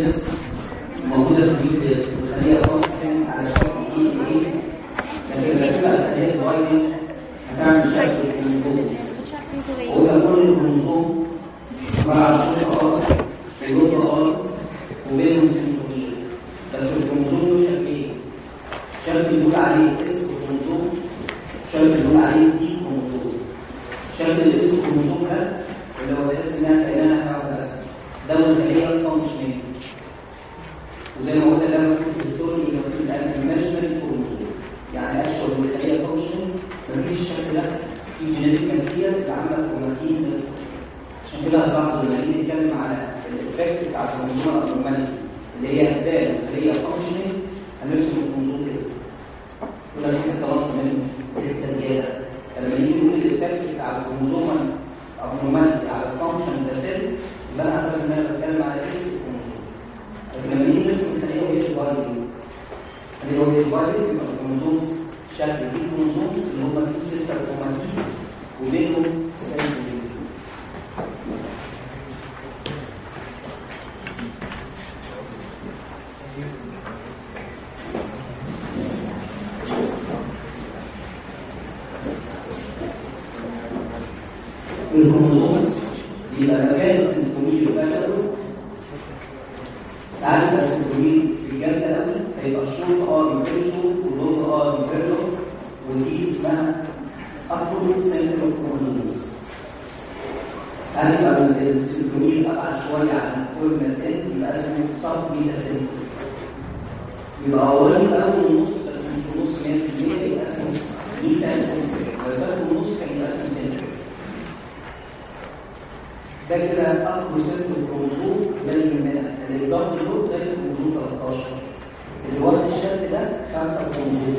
النيوكليس موجودة في النيوكليس والخلية فانكشن على شكل دي ان ايه لكن لما تبقى الخلية ديفايدد هتعمل شكل كروموسومز ويبقى كل كروموسوم مع الشرطة ار والنقطة ار وبينهم سنترومير بس الكروموسوم له شكلين شكل بيقول عليه اس كروموسوم شكل بيقول عليه دي كروموسوم شكل الاس كروموسوم ده اللي هو تحس انها كانها حاجه بس ده الخليه فانكشنال وزي ما قلت لما كنت في السوري يبقى كنت انا ايماجينري كروموسوم يعني اكشوال الخليه فانكشن مفيش الشكل ده في جينيتيك ماتيريال اللي عامله كروماتين عشان كده هتلاحظوا لما نيجي نتكلم على الايفكت بتاع الكروموسوم الابنورماليتي اللي هي هتبان الخليه فانكشنال هنرسم الكروموسوم كده ولا في حته نقص منه حته زياده لما نيجي نقول الايفكت بتاع الكروموسوم abnormality على الفانكشن ده سيل يبقى انا عارف ان انا بتكلم على اكس كروموسوم لكن لما نيجي نرسم الخليه وهي ديفايدنج الخليه وهي ديفايدنج يبقى الكروموسومز شكل في كروموسومز اللي هم في سيستر كروماتيز وبينهم سيل الكروموسومز بيبقى مكان السنترومير بتاعته ساعات يبقى السنترومير في الجنة الأول فيبقى الشوط اه يبقى شوط واللونج اه يبقى لونج ودي اسمها أكتر سنترال كروموسومز ساعات يبقى السنترومير أبعد شوية عن كل ما التاني يبقى اسمه سب ميتا سنترومير يبقى أولا الأول ونص بس مش في نص 100% يبقى اسمه ميتا سنترومير ويبقى النص كان يبقى اسمه سنترومير ده كده أقوى ست الكروموسوم زي ما الإكزامبل دول زي الكروموسوم 13 اللي واخد الشكل ده خمسة كروموسوم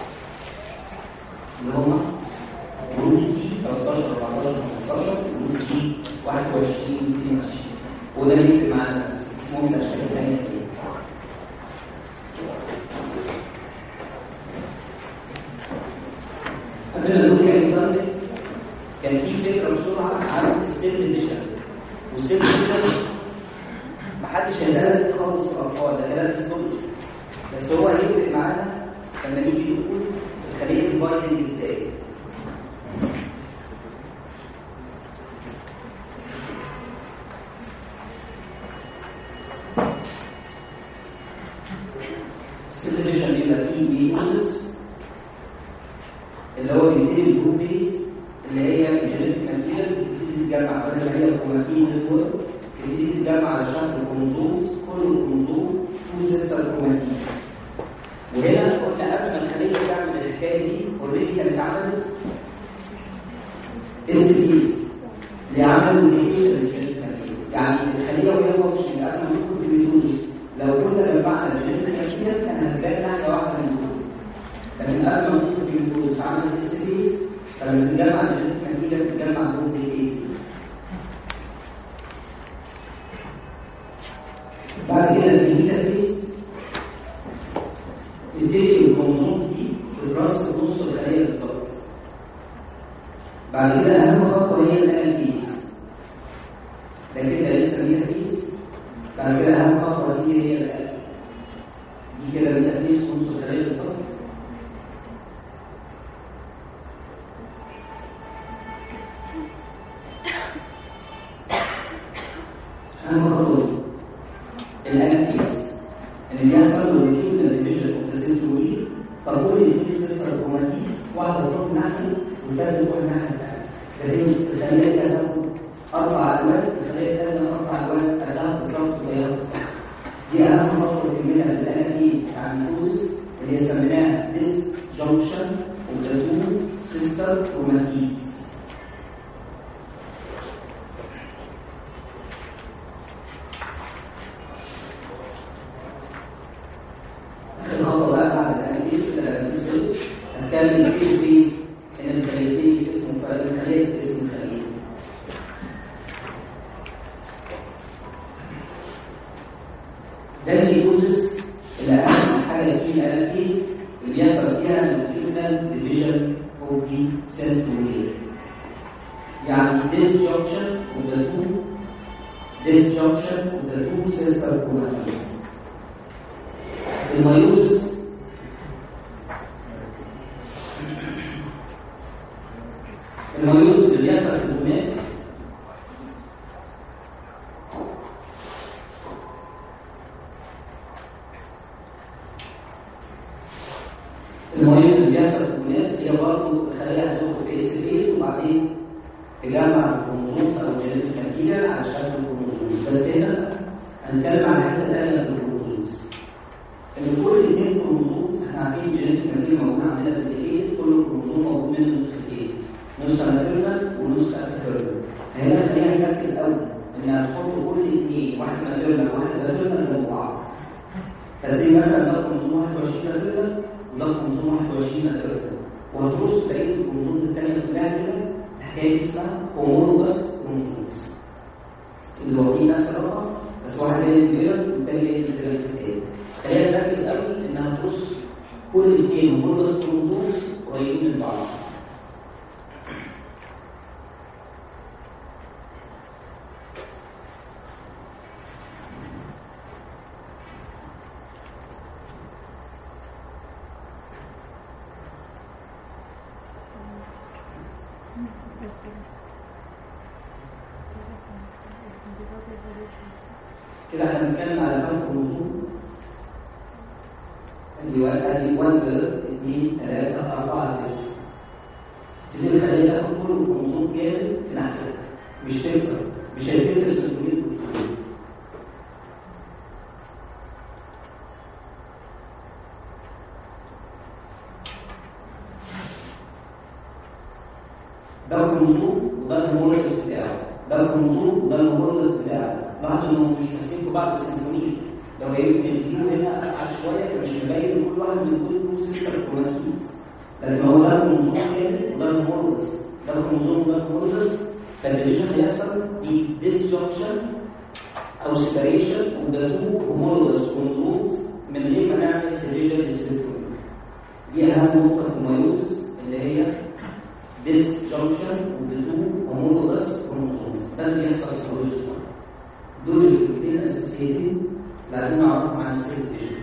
اللي هما جروب جي 13 14 15 جروب جي 21 22 وده اللي يفرق معانا بس مش مهم الأشكال الثانية كتير عندنا نقول كان كان في فكره بسرعه عن السيل ديفيجن والسيل ديفيجن محدش هيسالك خالص في الاطفال ده كلام هيستولوجي بس هو هيفرق معانا لما نيجي نقول الخليه ديفايدنج ازاي السيل ديفيجن يبقى فيه ميوزس اللي هو بيبتدي بالجروب فيز اللي هي الجينيتيك ماتيريال بتبتدي تتجمع بدل ما هي الكروماتين نتورك بتبتدي تتجمع على شكل كروموزومز كل كروموزوم تو سيستر كروماتين وهنا قلنا قبل ما الخليه تعمل الحكايه دي اوريدي كانت عملت اس بيز اللي عملوا موديفيكيشن للجينيتيك ماتيريال يعني الخليه وهي فانكشن قبل ما تدخل في الميتوزس لو كنا جمعنا الجينيتيك ماتيريال كان هتبان ناحيه واحده من دول لكن قبل ما تدخل في الميتوزس عملت اس بيز فلما تتجمع الجينيتيك ماتيريال تتجمع جروب ايه بعد كده الميتافيز تبتدي الكروموسومز دي تترص في نص الخليه بالظبط بعد كده اهم خطوه هي الاناليز ده كده لسه ميتافيز بعد كده اهم خطوه دي هي القلب دي كده ميتافيز في نص الخليه بالظبط اهم خطوه دي الاناليز اللي بيحصل روتين ديفيجن اوف ذا سنترومير فكل الاثنين سيستر كروماتيز واحده تروح ناحيه والثانيه تروح الناحيه الثانيه فدي الخليه كده اربع الوان الخليه الثانيه اربع الوان اداها بالظبط وهي بالظبط دي اهم خطوه في منها الاناليز بتاع الميكوزس اللي هي سميناها ديس جونكشن اوف ذا تو سيستر كروماتيز الخطوه بقى بعد الاناليز الاناليز هنتكلم في بيز ان الخليتين اسمه الخليه اسم خليه ده الميكوزس اللي اهم حاجه فيه الاناليز اللي بيحصل فيها النوتيونال ديفيجن اوف دي سنترومير يعني disjunction of the two disjunction of the two سيستر كروماتيز الميوز الميوز اللي بيحصل في الدومات الميوز اللي بيحصل في الدومات هي برضه خلايا هتدخل في اس بي وبعدين تجمع الكروموزومز او الجينات التركيبه على شكل الكروموزومز بس هنا هنتكلم عن حاجه ثانيه في الكروموزومز ان كل اثنين كروموزومز احنا عارفين الجينات التركيبه موجوده عندنا في الايه كل كروموزوم موجود منه نسختين نسخه ماتيرنال ونسخه باترنال هنا خلينا نركز قوي ان هتحط كل اثنين واحد ماتيرنال وواحد باترنال جنب بعض فزي مثلا ده كروموزوم 21 ماتيرنال وده كروموزوم 21 ماتيرنال وهترص بقيه الكروموزومز الثانيه كلها كده حكايه اسمها هومولوجاس كروموزومز اللي واخدين نفس الرقم بس واحد جاي في الجبل والتاني جاي في الجبل التاني خلينا نركز قوي انها ترص كل الاثنين هومولوجاس كروموزومز قريبين من بعض كده احنا بنتكلم على كام كروموزوم ادي واحد ادي 1 2 3 4 5 تبتدي الخليه تاخد كل كروموزوم كامل في ناحيه مش تكسر مش هيتكسر 600 بروتين ده الكروموزوم وده الهرمونز بتاعه ده الكروموزوم وده الهرمونز بتاعه لاحظوا انهم مش ماسكين في بعض بسيمفونيه لو جايين الفيو هنا قعد شويه فمش مبين كل واحد من دول له سيستم كروماتيز لكن هو ده الكروموزوم كامل وده الهرمونز ده الكروموزوم وده الهرمونز فالديفيجن هيحصل دي ديسجنكشن او سيبريشن اوف ذا تو هرمونز كروموزومز من غير ما نعمل ديفيجن ديسكريبتور دي اهم نقطه في الميوز اللي هي disjunction of the two homologous chromosomes ده اللي بيحصل في الكروموسوم دول الفكرتين الاساسيتين اللي عايزين نعرفهم عن السيل ديفيجن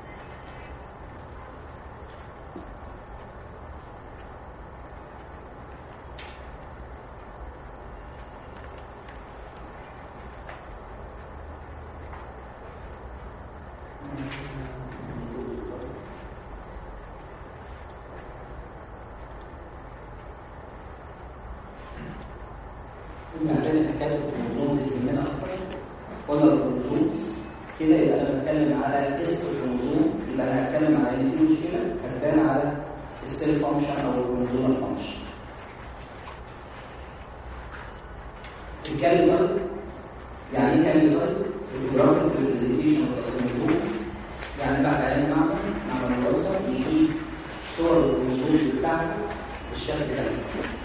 عشان حكايه الكروموزومز يهمنا اكتر قلنا الكروموزومز كده يبقى انا بتكلم على اسم الكروموزوم يبقى انا هتكلم على ان في مشكله هتبان على السيل فانكشن او الكروموزوم فانكشن الكاليبر يعني ايه كاليبر؟ الجرافيك ريبريزنتيشن اوف الكروموزومز يعني بعد علم معمل معمل دراسه يجيب صور الكروموزومز بتاعته بالشكل ده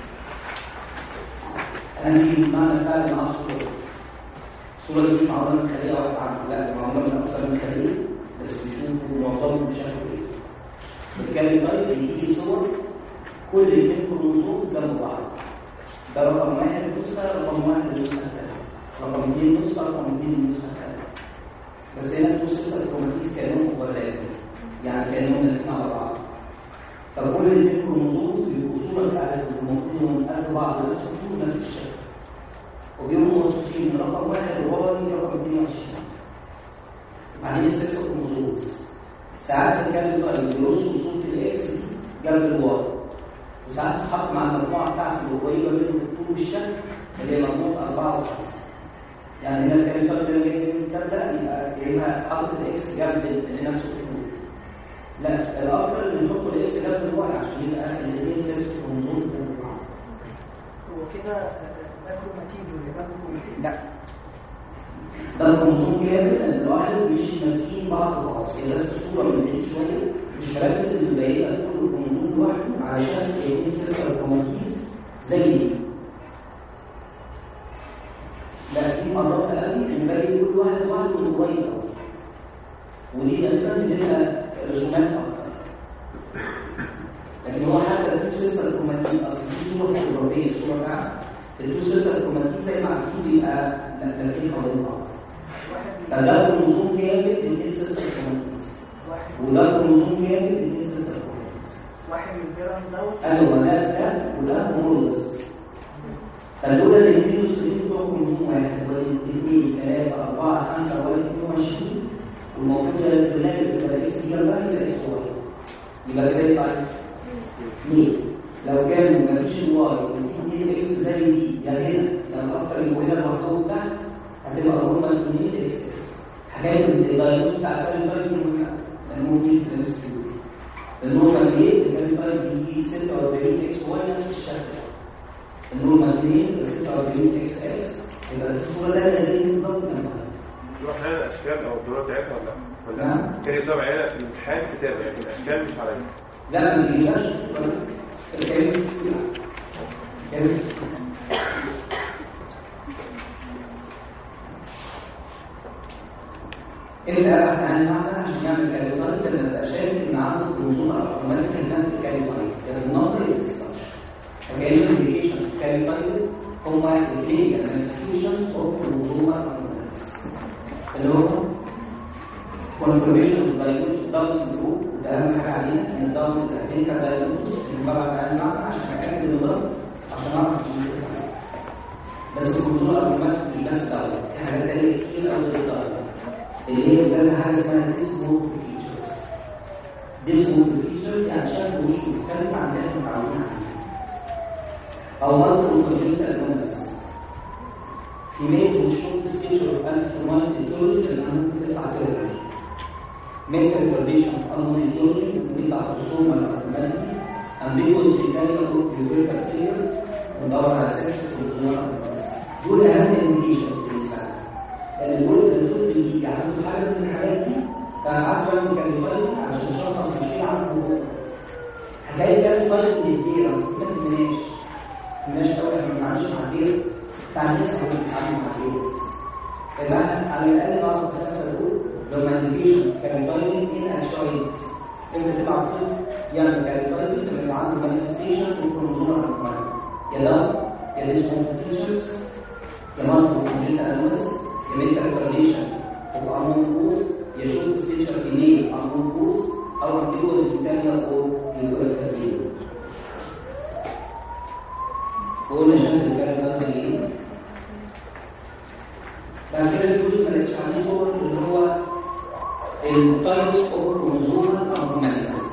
انا في معنى فعل مع الصوره الصوره دي مش معموله من خليه واحده عنها لا دي معموله من اكثر من خليه بس بيشوفوا معظمهم بشكل ايه بتكلم طيب بيجي صور كل الاثنين كروموزومز جنب بعض ده رقم واحد نسخه رقم واحد نسخه ثانيه رقم اثنين نسخه رقم اثنين نسخه ثانيه بس هنا تو سيستم كروماتيز كانهم متبادلين يعني كانهم الاثنين على بعض فكل الاثنين كروموزومز بيبقوا صوره بتاعت المفروض انهم قد بعض نفس الطول نفس الشكل وبيبقوا موصوفين من رقم واحد وهو رقم 22 بعدين السكس كروموزومز ساعات الكلام بقى بيرصوا صوره الاكس دي جنب الواي وساعات تتحط مع المجموعه بتاعته اللي قريبه منه في الطول والشكل اللي هي مجموعه 4 و5 يعني هنا الكلام ده اللي جاي من الكتاب ده يبقى يا اما حاطط الاكس جنب اللي نفسه في الطول لا الافضل ان نحط الاكس جنب الواي عشان يبقى الاثنين سيرس كروموزوم جنب بعض هو كده ده كروماتين ولا ده كروماتين؟ لا ده الكروموزوم كامل اللاحظ مش ماسكين بعض خالص هي بس صوره من بعيد شويه مش مركز ان باقي كل كروموزوم لوحده علشان الاثنين سيرس كروماتيز زي دي لا في مرات قوي ان باقي كل واحد لوحده من قريب قوي ودي غالبا لها رسومات اكتر لكن هو حتى التو سيستر كوماتيز اصل دي صوره فوتوغرافيه صوره فعلا التو سيستر كوماتيز زي ما عارفين بيبقى لكن حوالين بعض واحد فده كروموزوم كامل للانسس واحد وده كروموزوم كامل للانسس واحد من الجرام دوت ايوه ده ده وده هومولوجس فدول الاثنين والسلين بتوع كروموزوم واحد والاثنين ثلاثة أربعة خمسة ولا 22 والموجود ده البرنامج بتبقى اس جنبها يبقى اس واي يبقى كده يبقى اثنين لو كان مفيش الواي والاثنين يبقى اكس زي دي يا هنا لما اكتر من هنا المحطوط تحت هتبقى هما اثنين اكس اكس حكايه الدايلوز بتاع الفاليبايد مهمه لان ممكن في نفس الوقت النورمال ريت الفاليبايد بيجي 46 اكس واي نفس الشكل النورمال 2 46 اكس اكس يبقى الصوره ده لازم بالظبط جنبها تروح لنا الاشكال او الدورات بتاعتها ولا لا؟ ولا نعم. كان يطلع علينا في الامتحان كتابه لكن الاشكال مش علينا لا ما بيجيبهاش الكنيسة الكنيسة انت ابحث عن المعنى عشان يعمل كاليبريت لما تبقى شايف ان عنده كروموسوم اوتوماتيك ان في كاليبريت يعني النمبر الاكسبانشن فكان الانديكيشن كاليبريت هما الكلينيكال مانيفستيشنز اوف كروموسوم اللي هو confirmation of diagnosis doubles group ده اهم حاجه علينا ان الداون الكلينيكال diagnosis اللي ببعت عليه المعنى عشان اتاكد من الغلط عشان اعرف أشيل الغلط. بس الكنترول ارجومنت مش بس داون في حاجات تانية كتير قوي غير اللي هي بتعمل حاجه اسمها ديسمورف فيتشرز ديسمورف فيتشرز يعني شكل وشه مختلف عن اللي احنا متعودين عليه او مالتيبل كونجنتال انوماليز في ميت وشوك ستيج اوف انترومال ايتولوجي اللي انا ممكن تطلع كده mental retardation of unknown etiology بيطلع خصوصا الارتماليتي ambiguous mechanical group behavioral failure وندور على sexual control دول اهم الانديكيشنز في الاسلام لان دول اللي الطفل يجي عنده حاجه من الحاجات دي فقعدت اعمل كاليفايت علشان شخص الشيء عنده حكايه كاليفايت للبيرنس ما تبناش مش قوي احنا ما بنتعاملش مع بيرنس بتاع الناس اللي بتتعامل مع بيرنس يبقى احنا على الاقل بعض الخمسه دول لما انديكيشن كاليفايت ان اشايد انت تبع طفل يعمل كاليفايت لما يبقى عنده مانيفستيشن في الكروموزوم الاربعه يا ده يا ديسمو فيتشرز يا مالتيبل كونجنتال انوماليز يا ميتال ريتارديشن اوف ارمون كوز يا شورت ستيشن في ميل ارمون كوز او امبيوز انترنال او كلينيكال فيلير وقلنا شكل الكلام ده ايه بعد كده الجزء ما لقيتش عليه صور اللي هو التايبس اوف كروموزومال ابنورماليتيز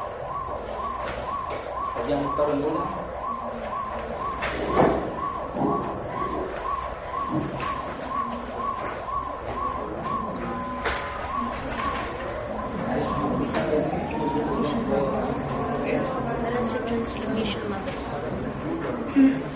دي هنضطر نقولها Balanced transformation method.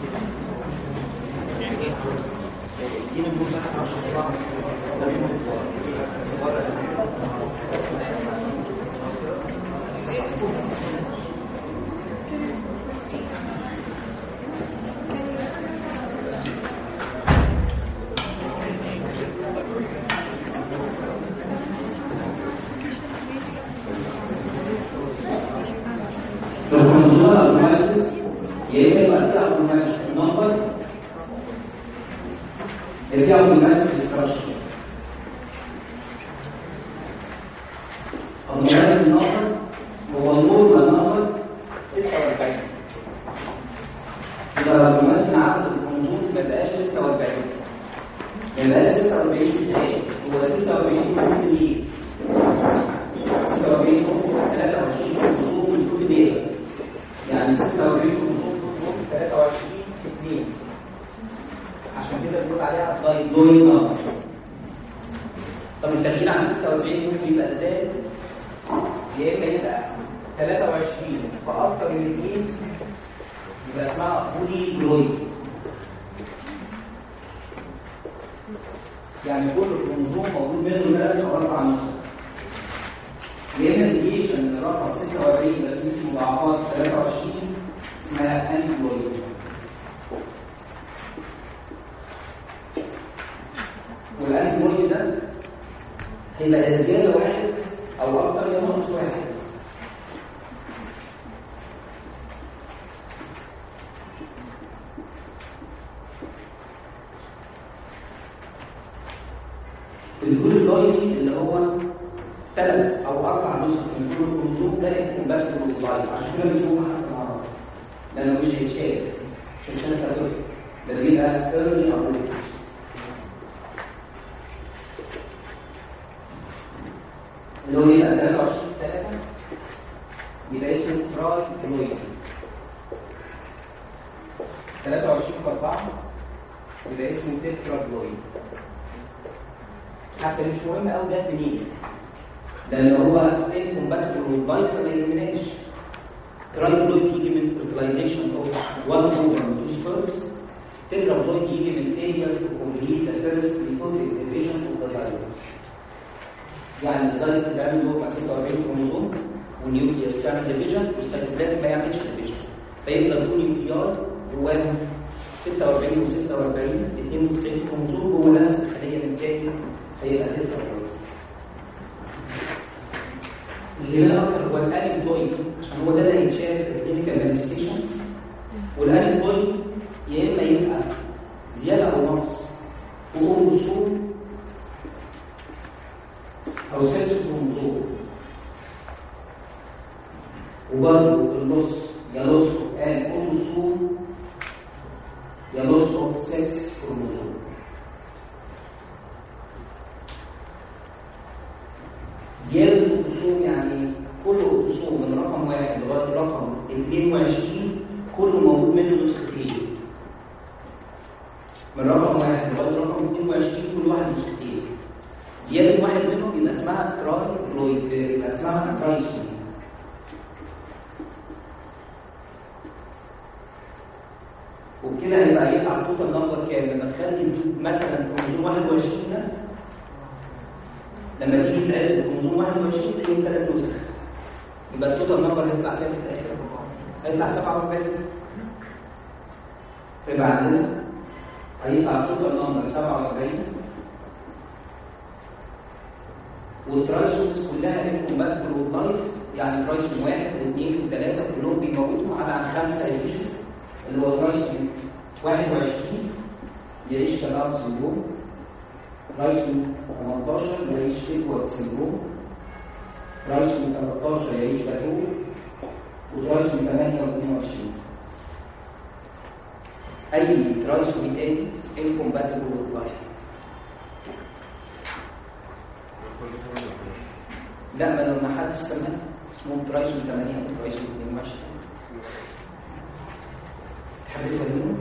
الكروموزومال ابنورماليتيز يا اما يبقى فيها ابنورماليتيز نمبر اللي فيها ابنورماليتيز ديستراكشن ابنورماليتيز نمبر هو النورمال نمبر 46 يبقى الابنورماليتيز عدد الكروموزوم ما بقاش 46 ما بقاش 46 ازاي؟ هو 46 ممكن ايه؟ 46 ممكن 23 كروموزوم من كل بيئه يعني 46 كروموزوم 23 في 2 عشان كده بنقول عليها دايجوين نمبر طب التغيير عن 46 ممكن يبقى ازاي؟ يا اما يبقى 23 فاكتر من 2 يبقى اسمها بولي جلويد يعني كل كروموزوم موجود منه ثلاث او اربع نسخ يا اما الديشن رقم 46 بس مش مضاعفات 23 اسمها انتيبودي والانتيبودي ده هيبقى يا زياده واحد او اكتر يا ناقص واحد الجزء وجود اللاين اللي هو ثلاث او اربع نسخ من كل كروموسوم ده انكومباتبل باللاين عشان كده بنشوفه حتى النهارده لانه مش هيتشاف مش هيتشاف كطفل ده بيبقى ايرلي ابورتس اللي هو يبقى 23 3 يبقى اسمه تراي فلويد 23 في 4 يبقى اسمه تترا فلويد حتى مش مهم قوي ده منين لان هو انكومباتبل واللايت ما يهمناش تراي فلويد يجي من fertilization اوف 1 اوفر 2 سبيرمز تترا فلويد يجي من failure to complete the first reproductive division of the zygote يعني الزايد بيعمل له 46 كروموسوم والنيوكليوس تعمل ديفيجن والسيتوبلازم ما يعملش ديفيجن فيفضل كل نيوكليار جواه 46 و46 92 كروموسوم جوه نفس الخليه من تاني هيبقى تترا اللي هنا اكتر هو الالف بوينت عشان هو ده اللي هيتشاف في الكلينيكال مانيفستيشنز والالف بوينت يا اما يبقى زياده او نقص فوق الرسوم او سكس كروموسوم وبرضه النص يا لوس اوف ان كروموسوم يا لوس اوف سكس كروموسوم زيادة الأقسوم يعني كل أقسوم من رقم واحد لغاية رقم 22 كل موجود منه نسختين من رقم واحد لغاية رقم 22 كل واحد نسختين زيادة واحد منهم يبقى اسمها تراي فلويد يبقى اسمها ترايسون وبكده هيبقى يطلع التوتال نمبر كام لما تخلي مثلا كروموسوم 21 ده لما تيجي تعد كروموسوم 21 تلاقيه ثلاث نسخ يبقى التوتال نمبر هيطلع كام في الاخر؟ هيطلع 47 فبعدين هيطلع التوتال نمبر 47 والترايسونز كلها انكومباتبل واللايف يعني ترايسون واحد واثنين وثلاثه كلهم بيموتوا على عن خمسه يعيشوا اللي هو ترايسون 21 يعيش شباب سندروم ترايسون 18 يعيش تيكوات سندروم ترايسون 13 يعيش باتور وترايسون 28 اي ترايسون تاني انكومباتبل واللايف لا ما لو ما حدش سمع اسمه ترايسون 8 او ترايسون 22 تحب تسميه؟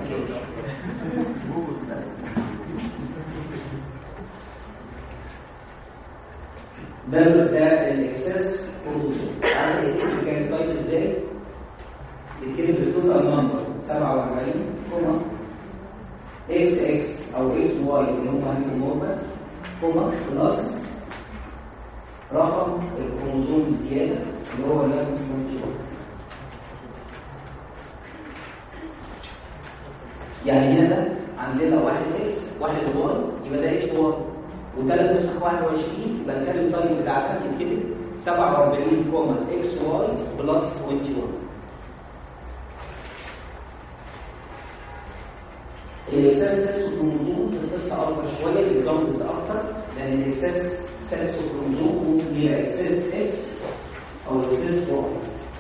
ده ده الاكسس كروموسوم عارف الكلمه كانت طيب ازاي؟ الكلمه بتوتال نمبر 47 كوما اكس اكس او اكس واي اللي هم هيكونوا كوما بلس رقم الكروموسوم الزياده اللي هو اللي يعني هنا ده عندنا واحد اكس واحد واي يبقى ده اكس واي وثلاث نسخ 21 يبقى الكالوري تايم بتاعتها يتكتب 47 كوما اكس واي بلس 21 الاكساس سكس كروموسوم في القصه اكبر شويه الاكزامبلز اكتر لان الاكساس سكس كروموسوم ممكن يبقى اكساس اكس او اكساس واي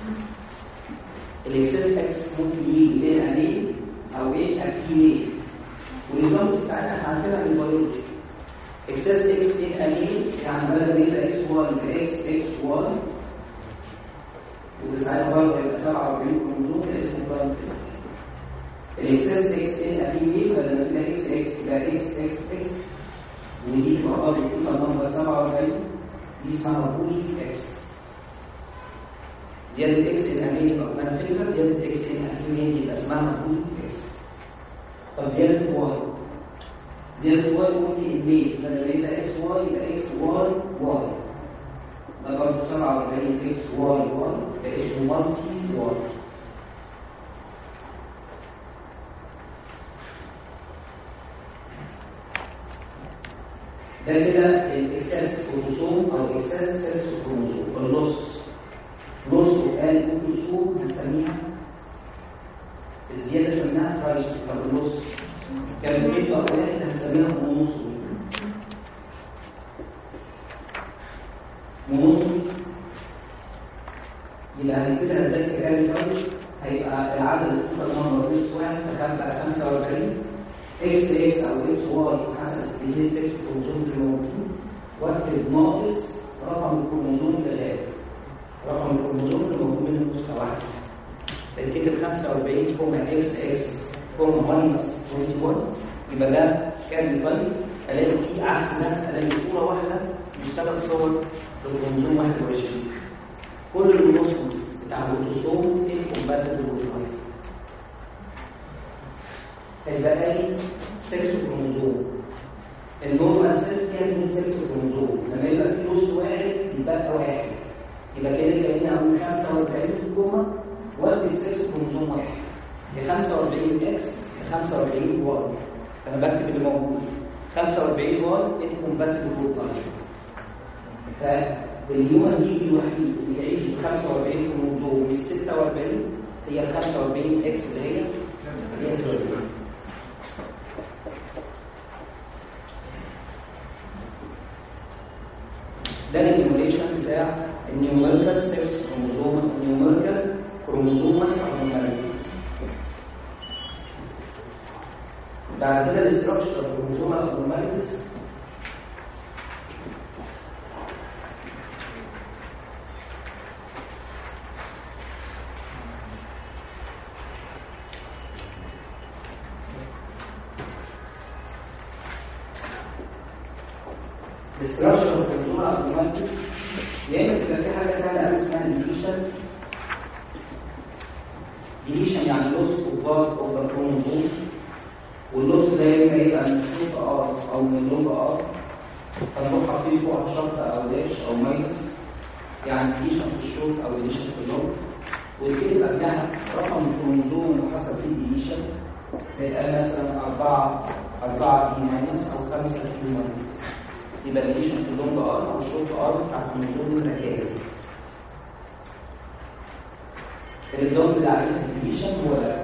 الاكساس اكس ممكن يجي ان ان او ايه اكيد والنظام بتاعنا عندنا من البيولوجي اكسس اكس ان ان يعني بدل بيتا اكس 1 اكس اكس 1 وبساعتها برضه يبقى 47 كروموسوم يبقى اسمه برايم الاكسس اكس ان ان بدل ما تبقى اكس اكس يبقى اكس اكس اكس ودي تبقى برضه تبقى نمبر 47 دي اسمها بولي اكس زيادة اكس ان ان يبقى كمان فكرة زيادة اكس ان ان يبقى اسمها بولي اكس طب زيادة واي زيادة واي ممكن اثنين لما يبقى اكس واي يبقى اكس واي واي ده برضه 47 اكس واي واي ده اسمه مالتي واي ده كده الاكسس كروموسوم او الاكسس سكس كروموسوم النص نص وقال كروموسوم هنسميها الزياده سميناها ترايس طب النص كان بيطلع واحد هنسميها ونص مونوسوم يبقى هنكتبها ازاي ككامل طيب هيبقى العدد التوتال نمبر اكس واحد هتبقى 45 اكس اكس او اكس واي حسب الاثنين 6 كروموزوم الموجودين واكتب ناقص رقم الكروموزوم اللي غاب رقم الكروموزوم اللي موجود منه نسخه واحده الكتب 45 كوما اكس اكس كوما ماينس 21 يبقى ده كامل طيب الاقي فيه عكس ده الاقي صوره واحده مش ثلاث صور للكروموزوم 21 كل الكروموسومز بتاع الاوتوسوم انكومباتبل باللايف هيبقى لي 6 كروموزوم النورمال سيل كان من 6 كروموزوم لما يبقى في نص واحد يبقى واحد يبقى كده كاننا اقول 45 كوما واكتب 6 كروموزوم واحد ل 45 اكس ل 45 واي انا بكتب اللي موجود 45 واي انكومباتبل باللايف فاليوم يجي الوحيد اللي يعيش ب 45 كروموزوم مش 46 هي ال 45 اكس اللي هي هي الجوزية. ده الانيميشن بتاع النيوميريكال سيرس كروموزوم النيوميريكال كروموزومال ابنورماليتيز بعد كده الاستراكشر كروموزومال ابنورماليتيز الاستراكشر كروموزومال ابنورماليتيز يا اما تبقى في حاجه سهله قوي اسمها ديليشن ديليشن يعني لوس اوف بارت اوف ذا كروموزوم واللوس ده يا اما يبقى من شرط ار او من لونج ار فنروح حاطين فوقها شرطه او داش او ماينس يعني ديليشن في الشورت او ديليشن في اللونج والكتب قبلها رقم الكروموزوم وحسب فيه ديليشن هيبقى مثلا 4 4 بي ماينس او 5 بي ماينس يبقى الديليشن في اللونج ار او الشورت ار بتاع الكروموزوم الركائي النظام اللي عليه الديليشن هو ده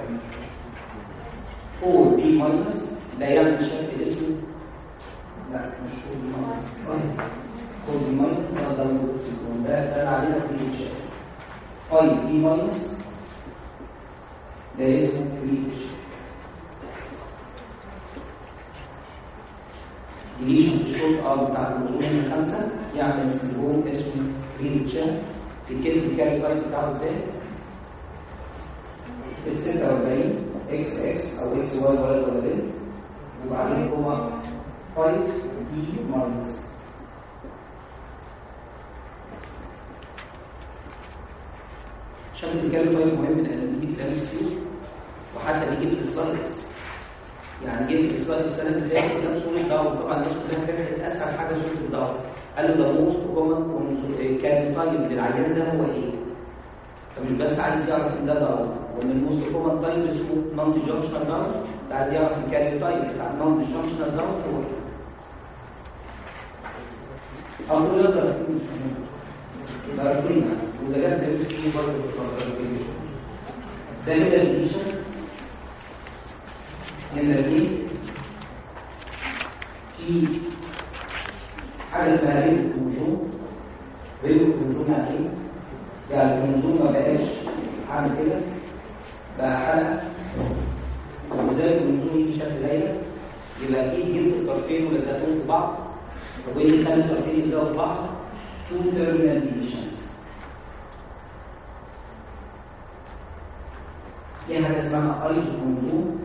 4 بي ماينس ده يعمل شكل اسمه لا مش 4 بي ماينس 4 بي ماينس ده ده السيكون ده ده اللي عليه الديليشن 5 بي ماينس ده اسمه ديليشن ديليشن في الشورت ار بتاع الكروموزوم الخمسه يعمل سندروم اسمه ديليشن في الكتف الكاري تايب بتاعه ازاي؟ ال 46 اكس اكس او اكس واي ولد ولا بنت وبعدين هو 5 دي ماينس شكل الكلام طيب مهم لان دي بتلامس فيه وحتى دي جبت السلايدز يعني جبت السلايدز السنه اللي فاتت ده صوره دور طبعا الناس كلها فكره اسهل حاجه صوره الدور قالوا ده موست كومن كان طيب للعيان ده هو ايه؟ فمش بس عايز يعرف ان ده دور وان الموست كومن تايب اسمه نون جانكشنال داون ده عايز يعرف الكاري تايب بتاع نون جانكشنال داون هو ايه أقول لك ده مش مهم يبقى ركنا وده جاب ده مش فيه برضه في الفترة ده كده الديشن نمرة دي في حاجة اسمها ريد الكروموزوم ريد الكروموزوم يعني ايه؟ يعني الكروموزوم ما بقاش عامل كده بقى حلقة وزي الكروموزوم يجي شكل دايرة يبقى اكيد جبت الطرفين ولزقتهم في بعض وايه اللي خلى الطرفين يلزقوا في بعض؟ تو تيرمينال ديليشنز في حاجة اسمها ايزو كروموزوم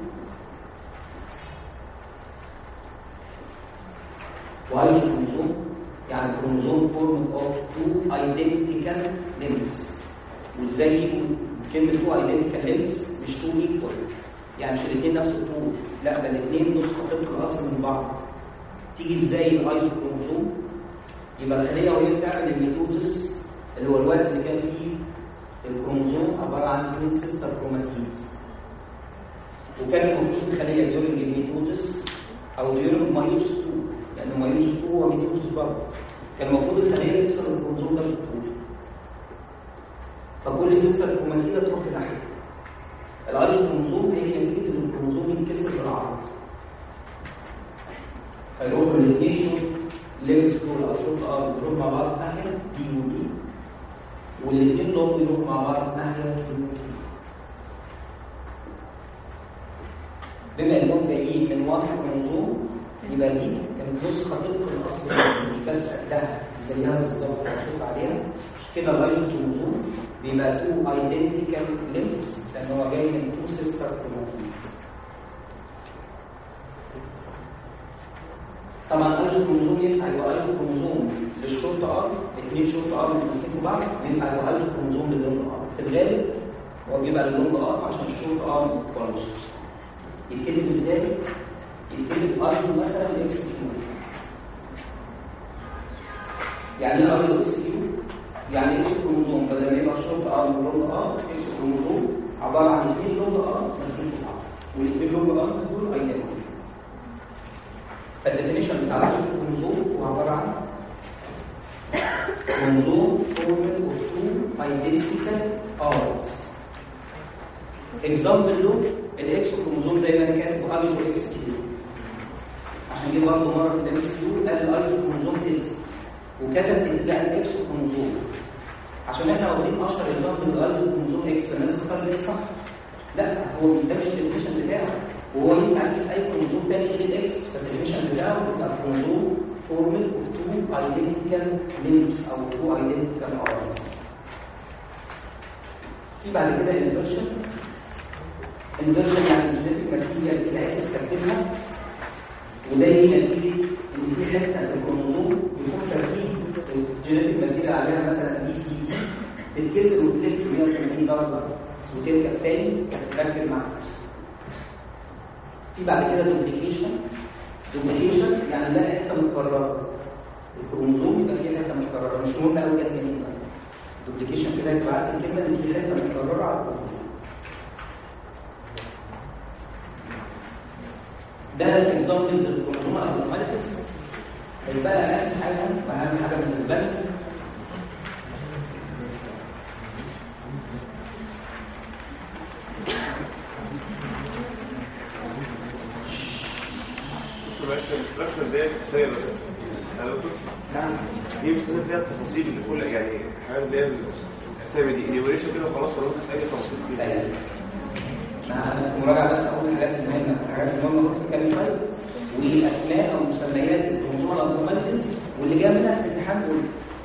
وايزو كروموزوم يعني كروموزوم فورم اوف تو ايدنتيكال ليمبس وازاي يكون كلمه تو ايدنتيكال ليمبس مش تو ايكوال يعني مش الاثنين نفس الطول لا ده الاثنين نص طبق اصلا من بعض تيجي ازاي الايزو كروموزوم يبقى الخليه وهي بتعمل الميتوتس اللي هو الوقت اللي كان فيه الكروموزوم عباره عن اثنين سيستر كروماتيدز وكان المفروض الخليه ديورنج الميتوتس او ديورنج مايوس 2 لان مايوس 2 هو ميتوتس برضه كان المفروض الخليه تكسر الكروموزوم ده بالطول فكل سيستر كروماتيدة تروح في ناحيه الايرس كروموزوم هي نتيجه ان الكروموزوم ينكسر بالعرض فيروحوا الاثنين شوف لينكس دول او شورت ارم بيروحوا مع بعض ناحيه بي ودي والاثنين دول بيروحوا مع بعض ناحيه كيو ودي بما انهم جايين من واحد منظوم يبقى دي كانت نسخه طبق الاصل مش بس قدها زيها بالظبط مكتوب عليها مش كده اللاين منظوم بيبقى تو ايدنتيكال لينكس لان هو جاي من تو سيستر كروماتينز طبعا الف كروموزوم ينفع يبقى الف كروموزوم للشورت ارم اثنين شورت ارم متمسكوا بعض ينفع يبقى الف كروموزوم لللونج ارم في الغالب هو بيبقى لللونج ارم عشان الشورت ارم كويس يتكتب ازاي؟ يتكتب ارجو مثلا اكس كيو يعني ايه ارجو اكس كيو؟ يعني اكس كروموزوم بدل ما يبقى شورت ارم ولونج ارم اكس كروموزوم عباره عن اثنين لونج ارم متمسكوا بعض والاثنين لونج ارم دول ايدنتيكال فالديفينيشن بتاع الكروموزوم هو عباره عن كروموزوم فورمال اوف تو ايدنتيكال ارز اكزامبل له الاكس كروموزوم زي ما كان وقابله اكس كيو عشان كده برضه مره في الاكس كيو قال الاي كروموزوم از وكتب اجزاء الاكس كروموزوم عشان احنا واخدين اشهر اكزامبل الاي كروموزوم اكس الناس تفكر ده صح لا هو ده مش الديفينيشن بتاعه وهو ينفع يجيب اي كروموزوم تاني غير الاكس فالديفينيشن بتاعه بتاع الكروموزوم فورمال اوف تو ايدنتيكال لينكس او تو ايدنتيكال ارز في بعد كده الانفرشن الانفرشن يعني الجينيتيك ماتيريال اللي هتستخدمها وده يجي نتيجه ان في حته في الكروموزوم بيكون تركيب الجينيتيك ماتيريال عليها مثلا بي سي دي تتكسر وتلف 180 درجه وترجع تاني تتركب مع نفسها في بعد كده دوبليكيشن دوبليكيشن يعني ده حته متكرره الكروموزوم يبقى فيها حته متكرره مش مهم قوي جت منين بقى دوبليكيشن كده يبقى عارف الكلمه ان في حته متكرره على الكروموزوم ده الاكزامبلز الكروموزوم الابنورماليتيز هيبقى اهم حاجه واهم حاجه بالنسبه لنا الاستراكشر دي اساسيه بس انا دكتور نعم دي مش لازم فيها التفاصيل اللي كل يعني الحاجات اللي هي الاسامي دي انيوريشن كده خلاص ولا انت اي تفاصيل لا كده لا مع مراجعه بس اقول الحاجات المهمه الحاجات المهمه كنت بتكلم فيها والاسماء او مسميات الكروموزوم الابنورماليتيز واللي جاء منها في الامتحان كله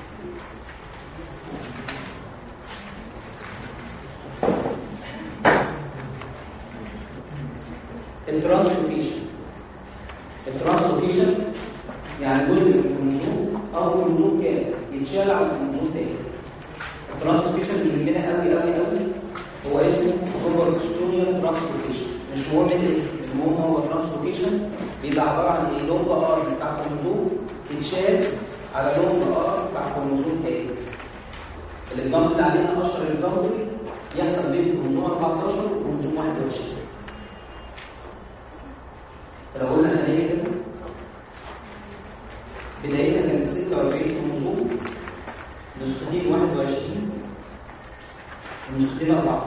الترانسلوكيشن الترانسلوكيشن يعني جزء من الكروموزوم او كروموزوم كامل يتشال على كروموزوم تاني الترانسلوكيشن اللي يهمنا قوي قوي قوي هو اسمه اوفر اكسترونيال ترانسلوكيشن مش هو من الاسم المهم هو ترانسلوكيشن بيبقى عباره عن ايه لونج ار بتاع كروموزوم يتشال على لونج ار بتاع كروموزوم تاني الاكزامبل اللي علينا اشهر اكزامبل يحصل بين كروموزوم 14 وكروموزوم 21 لو قلنا خليه كده بدايتها كانت 46 كروموزوم نسختين 21 ونسختين 14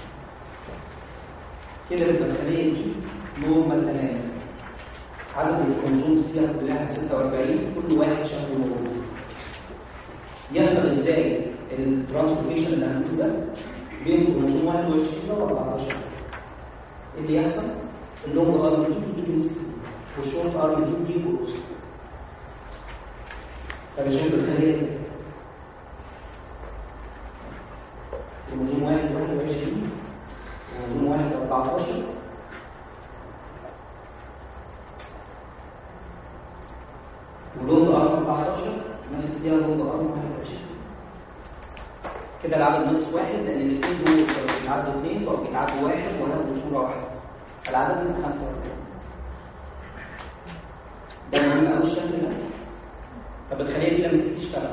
كده يبقى الخليه دي نورمال تماما عدد الكروموزوم فيها كلها 46 كل واحد شكله موجود يحصل ازاي الترانسفورميشن اللي هنقول ده بين كروموزوم 21 و 14 اللي يحصل اللونج ارم دي تيجي تمسك والشورت ارم دي تيجي فوكس فبشوف الخليه دي كروموزوم 1 21 كروموزوم 1 14 ولونج ارم 14 ماسك فيها لونج ارم 21 كده العدد ناقص واحد لان الاثنين دول كانوا بيتعدوا اثنين بقوا بيتعدوا واحد وهدوا صوره واحده العدد من 45 ده مهم قوي الشكل ده طب الخليه دي لما تيجي تشتغل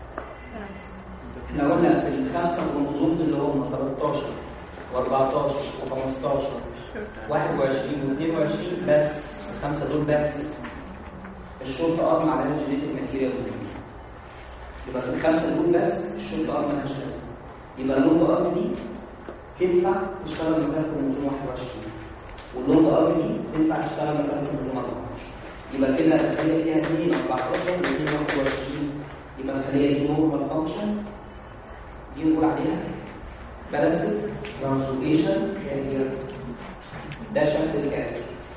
احنا قلنا في الخمسه كروموزومز اللي هم 13 و14 و15 21 و22 بس الخمسه دول بس الشرط ارم على الجينيتيك ماتيريال يبقى في الخمسه دول بس الشرط ارم مالهاش لازمه يبقى اللونج ارم دي تنفع تشتغل مكان كروموزوم 21 واللونج ارم دي تنفع تشتغل مكان كروموزوم 14 يبقى كده الخليه فيها 2 14 و 21 يبقى الخليه دي نورمال فانكشن دي نقول عليها بالانس ترانسلوكيشن يعني ده شكل الكائن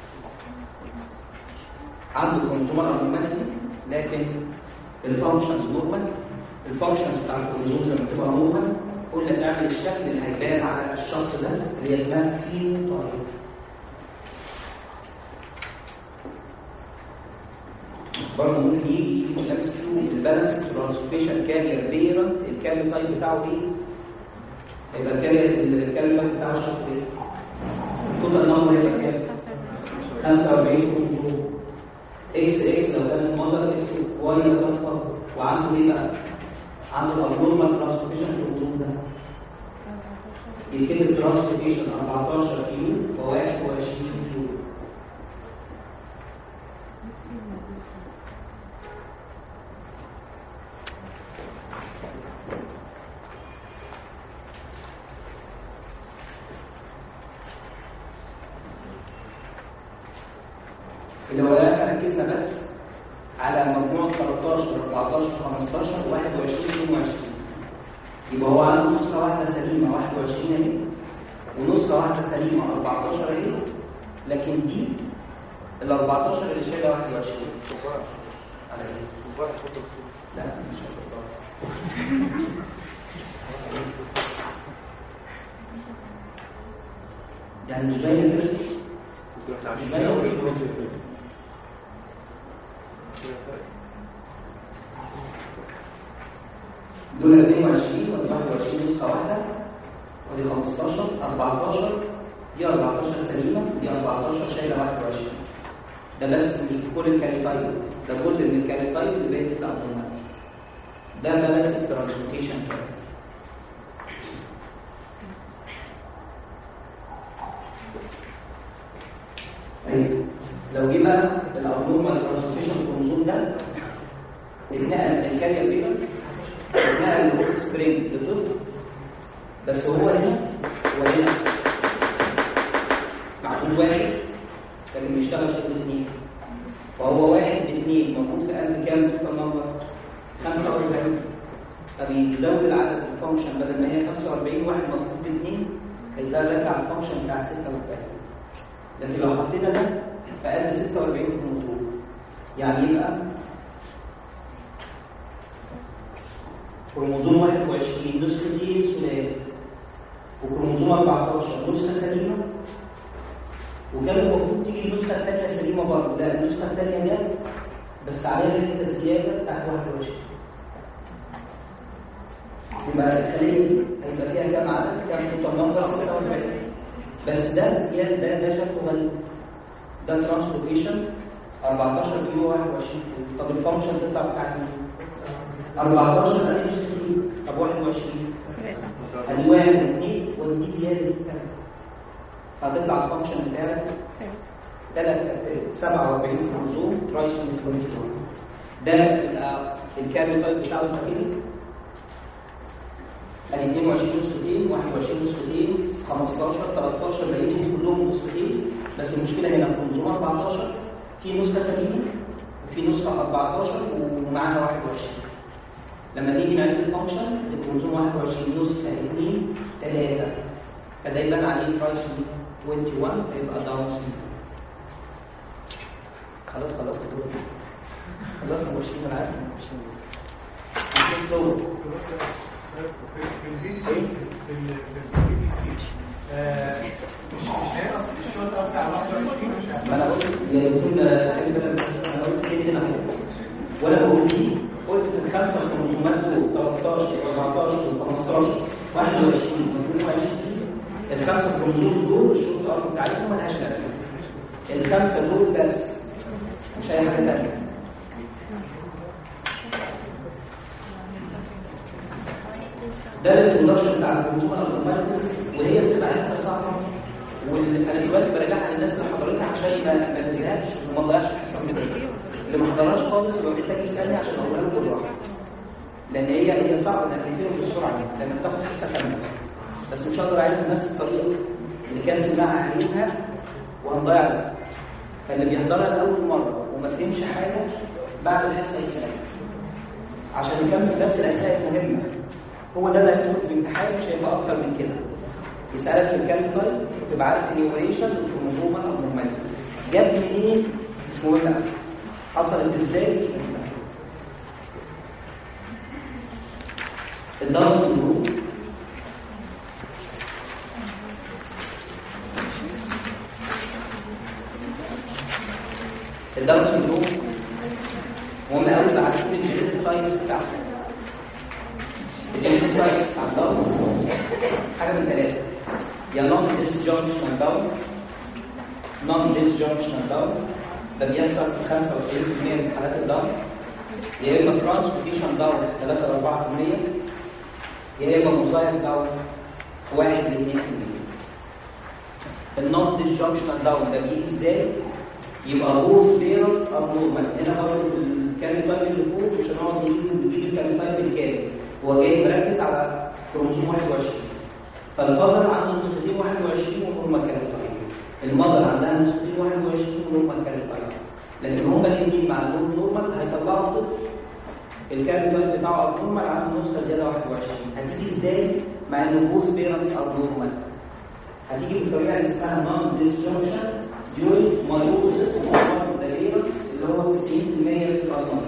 عنده كروموسوم ابنورماليتي لكن الفانكشنز نورمال الفانكشنز بتاع الكروموسوم لما تبقى نورمال قلنا تعمل الشكل اللي هيبان على الشخص ده اللي هي اسمها فينوتايب برضه ممكن يجي في نفس البالانس ترانسفيشن كارير بيرنت الكارير تايب بتاعه ايه؟ هيبقى الكارير الكارير تايب بتاعه الشخص ايه؟ التوتال نمبر هيبقى كام؟ 45 كروموسوم اكس اكس لو كان المودر اكس واي لو كان فاضي وعنده ايه بقى؟ عنده الابنورمال ترانسفيشن كروموسوم ده يتكتب ترانسفيشن 14 كيلو و 21 كيلو الولاء ركزنا بس على مجموع 13 14 15 21 22 يبقى هو عنده نسخه واحده سليمه 21 اهي ونسخه واحده سليمه 14 اهي لكن دي ال 14 اللي شايله 21 على ايه؟ لا مش هتقدر يعني مش باين كده مش باين دول 22 ودي 21 نسخه واحده ودي 15 14 دي 14 سليمه دي 14 شايله 21 ده بس مش في كل الكاليفايد ده جزء من الكاليفايد اللي باقي بتاع الهرمونات ده بالانس الترانسلوكيشن طيب لو جه بقى الابنورمال ترانسلوكيشن كروموزوم ده اتنقل من الكارير بيبر اتنقل من روت سبرينج لطفل بس هو هنا وهنا معدود واحد كان بيشتغل شغل اثنين فهو واحد اثنين موجود في قلب كام في النمبر 45 فبيزود عدد الفانكشن بدل ما هي 45 واحد موجود باثنين هيزود لك على الفانكشن بتاع 46 لكن لو حطينا ده في قلب 46 كروموسوم يعني يبقى كروموزوم 21 نسخة دي ثلاثي وكروموزوم 14 نسخة سليمة وكان المفروض تيجي النسخة الثانية سليمة برضه لا النسخة الثانية جت بس عليها حتة زيادة بتاعت 21 يبقى الخلية هيبقى فيها كام عدد؟ كام توتال نمبر 46 بس ده زيادة ده ده شكله غريب ده ترانسلوكيشن 14 كيلو 21 كيلو طب الفانكشن تطلع بتاعت مين؟ 14 ادي نص كيلو طب 21 ادي 1 2 ودي زياده هتطلع الفانكشن بتاعك ثلاث 47 كروموزوم ترايسين كروموزوم ده الكاري تايب بتاعه الطبيعي ادي 22 نسختين 21 نسختين 15 13 باقيين كلهم نسختين بس المشكله هنا كروموزوم 14 في نسخه سليمه وفي نسخه 14 ومعاها 21 لما تيجي نعمل الفانكشن الكروموزوم 21 نسخه 2 3 فده يبان عليه ترايسين 21 فيبقى داون سيندروم خلاص خلاص خلاص يا مرشد انا عارف انك مش مش صور في البي سي في البي سي مش مش هينقص الشوط بتاع 21 مش ما انا قلت يا يكون انا قلت كده هنا ولا بقول دي قلت في الخمسه كروموسومات دول 13 14 15 21 22 الخمسه كروموسوم دول الشوط الارض بتاعتهم ملهاش لازمه الخمسه دول بس مش اي حاجه ثانيه ده الانترودكشن بتاع الكروموسوم الابنورماليتيز وهي بتبقى حته صعبه وانا دلوقتي براجعها للناس اللي حضرتها عشان ما ما تزهقش وما تضيعش الحصه من اللي ما حضرهاش خالص يبقى محتاج يسالني عشان اقولها له بالراحه لان هي هي صعبه انك تنتهي بسرعه دي لان بتاخد حصه كامله بس مش هقدر اعيدها بنفس الطريقه اللي كان سماعها هيزهق وهنضيع ده فاللي بيحضرها لاول مره وما فهمش حاجه بعد الحصه يسال عشان يكمل بس الاسئله المهمه هو ده اللي هيدخل في الامتحان مش هيبقى اكتر من كده يسالك في الكالكول وتبقى عارف النيوميشن والكروموزوم او النورماليتي جاب منين مش مهم أوي. حصلت ازاي مش مهم أوي. الداون سندروم الداون سندروم مهم قوي بعد كل الجينيتك ساينس بتاعته الجينيتك ساينس بتاع الداون حاجه من ثلاثه يا نون ديسجونكشن داون نون ديسجونكشن داون ده بيحصل في 95% من حالات الداون يا اما ترانسفورميشن داون 3 ل 4% يا اما موزايك داون 1 ل 2% النون ديسجونكشن داون ده بيجي ازاي؟ يبقى بوث بيرنتس ار نورمال هنا برضه الكاليتايب اللي فوق مش هنقعد نجيب نجيب الكاليتايب الكامل هو جاي مركز على كروموسوم 21 فالفاذر عنده نسختين 21 ونورمال كاليتايب المذر عندها نسختين 21 ونورمال كاليتايب لكن هما الاثنين مع اللون نورمال هيطلعوا طفل الكاليتايب بتاعه نورمال عنده نسخه زياده 21 هتيجي ازاي مع ان بوث بيرنتس ار نورمال هتيجي بالطريقه اللي اسمها نون ديسجونكشن during meiosis of the lyrics اللي هو 90% في الأرض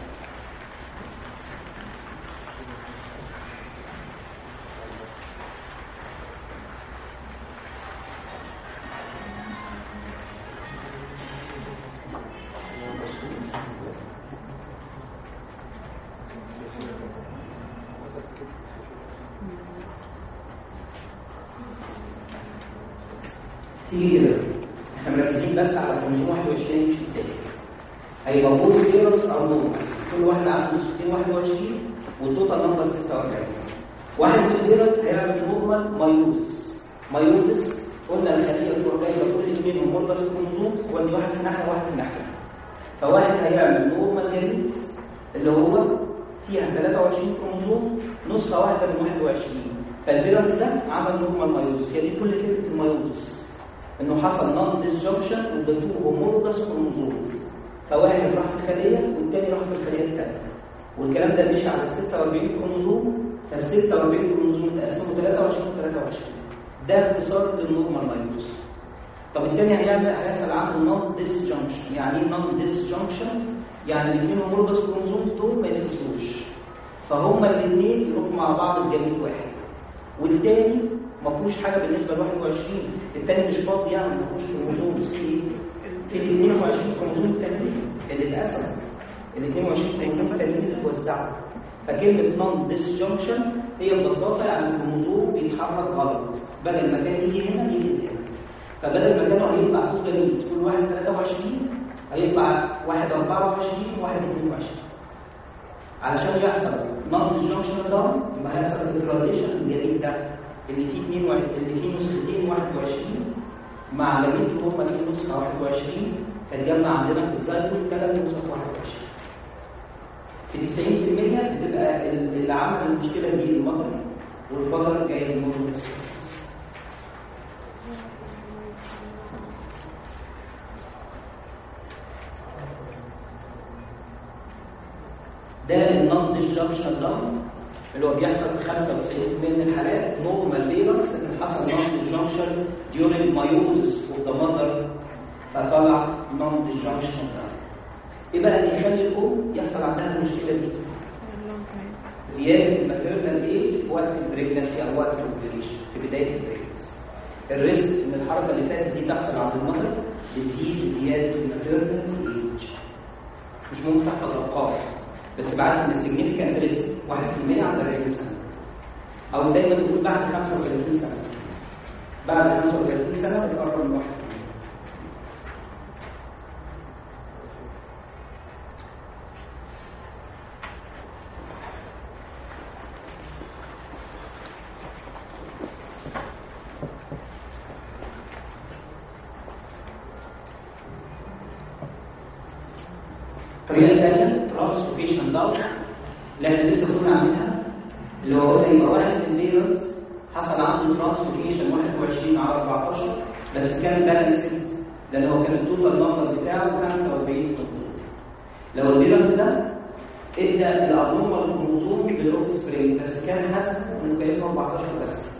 تيجي كده احنا مركزين بس على كروموسوم 21 مش ازاي هيبقى بوث فيروس او نورمال كل واحد عنده نسختين 21 والتوتال نمبر 46 واحد من الفيروس هيعمل نورمال مايوزس مايوزس قلنا الخليه تروح جايبه كل اثنين من مورتس كروموسومز ودي واحد من ناحيه واحد من ناحيه فواحد هيعمل نورمال هيريتس اللي هو فيها 23 كروموسوم نسخه واحده من 21 فالفيروس ده عمل نورمال مايوزس هي دي كل فكره المايوزس انه حصل نون ديسجنكشن وده تو هومولوجس كروموسومز فواحد راح في الخليه والتاني راح في الخليه الثانيه والكلام ده مشي على ال 46 كروموسوم فال 46 كروموسوم اتقسموا 23 23 ده اختصار للنورمال مايوس طب الثاني هيعمل هيحصل عنده نون ديسجنكشن يعني ايه نون ديسجنكشن يعني الاثنين هومولوجس كروموسومز دول ما يتفصلوش فهما الاثنين يروحوا مع بعض في جميع واحد والتاني ما فيهوش حاجه بالنسبه ل 21 الثاني مش فاضي يعني ما فيهوش كروموسوم في في ال 22 كروموسوم التانيين اللي اتقسموا ال 22 كروموسوم التانيين اللي اتوزعوا فكلمه نون ديسجنكشن هي ببساطه يعني الكروموسوم بيتحرك غلط بدل ما كان يجي هنا يجي هنا فبدل ما كانوا هيطلع تو جميلز كل واحد 23 هيطلع واحد 24 وواحد 22 علشان يحصل نون ديسجنكشن ده يبقى هيحصل الديجراديشن الجديد ده اللي فيه 2 واحد اللي فيه نسختين 21 مع جميع هما فيه نسخه 21 فتجمع عندنا في الزيتون ثلاث نسخ 21 في 90% بتبقى اللي عمل المشكله دي المطر والفضل جاي من المطر بس ده النون ديسجنكشن داون اللي هو بيحصل في 95% من الحالات نورمال ليبرز ان حصل نون ديسجنكشن during meiosis of the mother فطلع نون ديسجنكشن داون ايه بقى اللي يخلي الام يحصل عندها المشكله دي؟ زياده الماتيرنال ايج في وقت البريجنسي او وقت الاوبريشن في بدايه البريجنسي الريسك ان الحركه اللي فاتت دي تحصل عند المرض بتزيد زياده الماتيرنال ايج مش ممكن تحفظ ارقام بس بعد ان السيجنيفيكانت ريسك 1% عند 40 سنه او دايما بنقول بعد 35 سنه بعد 35 سنه بتقرب من 1% الطريقه الثانيه ترانسفورميشن داون اللي احنا لسه كنا عاملينها اللي هو قلنا يبقى واحد من الليرز حصل عنده ترانسفورميشن 21 على 14 بس كان بالانسد لان هو كان التوتال نمبر بتاعه 45 كروموسوم لو البيرنت ده ادى الابنورمال كروموزوم بالاوف سبرينج بس كان حاسب انه كانه 14 بس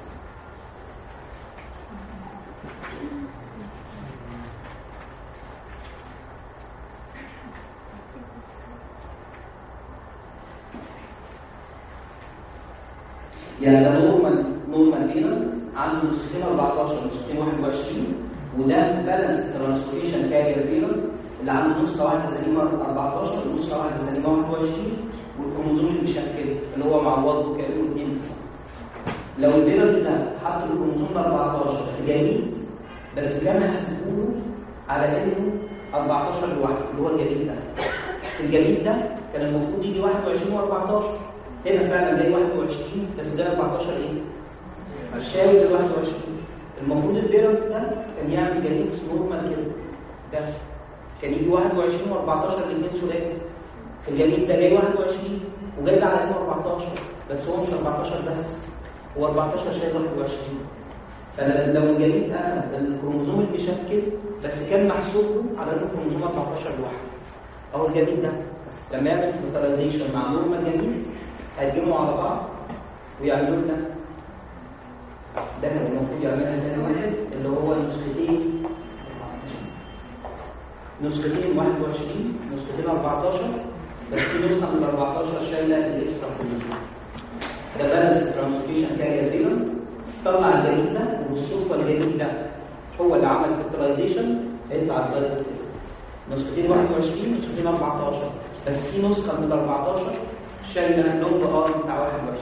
يعني ده نورمال نورمال بيرنت عنده نسختين 14 نسختين 21 وده بالانس ترانسفورميشن كارير بيرنت اللي عنده نسخه واحده سليمه 14 ونسخه واحده سليمه 21 والكروموزوم اللي مشكل اللي هو معوضه كانه 2 لو البيرنت ده حط الكروموزوم ده 14 في جديد بس كان حاسبوه على انه 14 لوحده اللي هو الجديد ده الجديد ده كان المفروض يجي 21 و14 هنا فعلا جاي 21 بس ده 14 ايه؟ الشاوي ال 21 المفروض البيرنت ده كان يعمل جديد نورمال كده ده كان يجي 21 و14 الاثنين ثلاثي الجديد ده جاي 21 وجاي على انه 14 بس هو مش 14 بس هو 14 شايل 21 فلو الجديد اخذ الكروموزوم المشكل بس كان محسوبه على انه كروموزوم 14 لوحده اهو الجديد ده لما يعمل فوتاليزيشن مع نورمال جديد هيتجمعوا على بعض ويعملوا لنا ده كان المفروض يعملها تاني واحد اللي هو نسختين نسختين 21 نسختين 14 بس في نسخه من 14 شايله الاكسترا كروموزوم ده بالانس ترانسفيشن كارير بيرنت طلع الجديد ده والصوفه الجديد ده هو اللي عمل فيكتورايزيشن هيطلع الزايد نسختين 21 نسختين 14 بس في نسخه من 14 شايله اللونج ار بتاع 21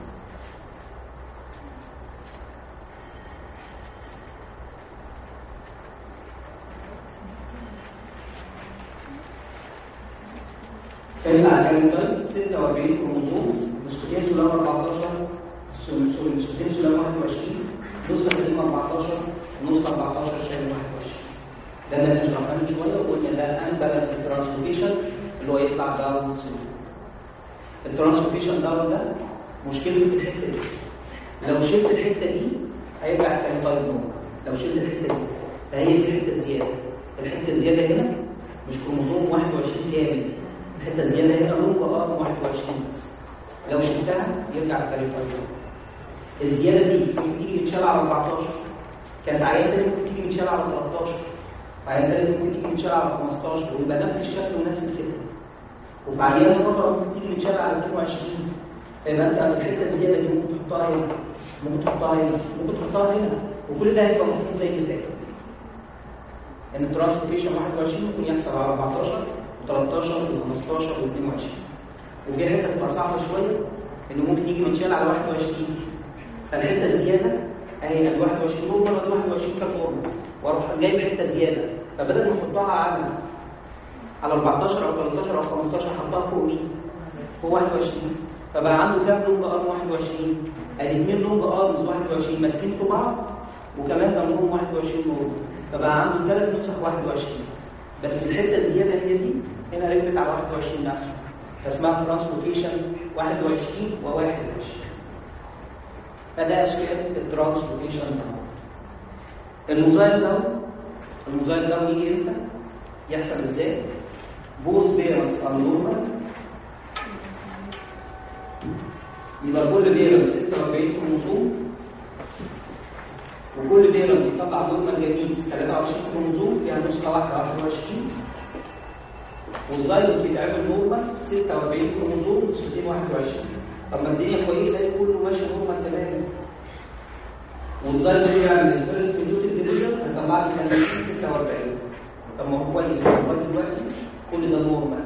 فيطلع كام 46 كروموزوم نسختين سلام 14 سوري نسختين سلام 21 نسخه سليم 14 ونسخه 14 شايل 21 ده اللي احنا شرحناه من شويه وقلنا ده انبالانس ترانسفورميشن اللي هو يطلع داون الترانسفورميشن داون ده مشكلته في الحته دي لو شلت الحته دي هيرجع كان فايف لو شلت الحته دي فهي في حته زياده الحته الزياده هنا مش كروموزوم 21 كامل الحته الزياده هنا لون رقم 21 بس لو شلتها يرجع كان فايف الزياده دي ممكن تيجي متشالة على 14 كانت عيان تاني ممكن تيجي متشالة على 13 عيان تاني ممكن تيجي متشالة على 15 ويبقى نفس الشكل ونفس الفكره وبعدين مرة ممكن تيجي متشالة على 22 فيبقى انت الحته الزياده دي ممكن تحطها هنا ممكن تحطها هنا ممكن تحطها هنا وكل ده هيبقى مفهوم زي اللي فات ان الترانسفورميشن 21 ممكن يحصل على 14 و13 و15 و22 وفي حته تبقى صعبه شويه انه ممكن يجي متشال على 21 فالحته الزياده اهي ال 21 نورمال وال 21 كان نورمال واروح جايب حته زياده فبدل ما احطها على على 14 او 13 او 15 حطها فوق مين؟ فوق 21 فبقى عنده كام لونج ارم 21 ادي اثنين لونج ارمز 21 ماسكين في بعض وكمان جنبهم 21 نور فبقى عنده ثلاث نسخ 21 بس الحته الزياده هي دي هنا ركبت على 21 نفسه فاسمها ترانسلوكيشن 21 و21 فده اشكال الترانسلوكيشن الموزايل داون الموزايل داون يجي امتى؟ يحصل ازاي؟ both parents are normal يبقى كل بيرنت 46 كروموزوم وكل بيرنت يطلع نورمال جميز 23 كروموزوم فيها نسخه واحده 21 والزايد بيتعمل نورمال 46 كروموزوم نسختين 21 طب ما الدنيا كويسه اهي كله ماشي نورمال تمام والزايد بيعمل الفيرست ميوتيك ديفيجن هيطلع لي 46 طب ما هو كويس لغايه دلوقتي كل ده نورمال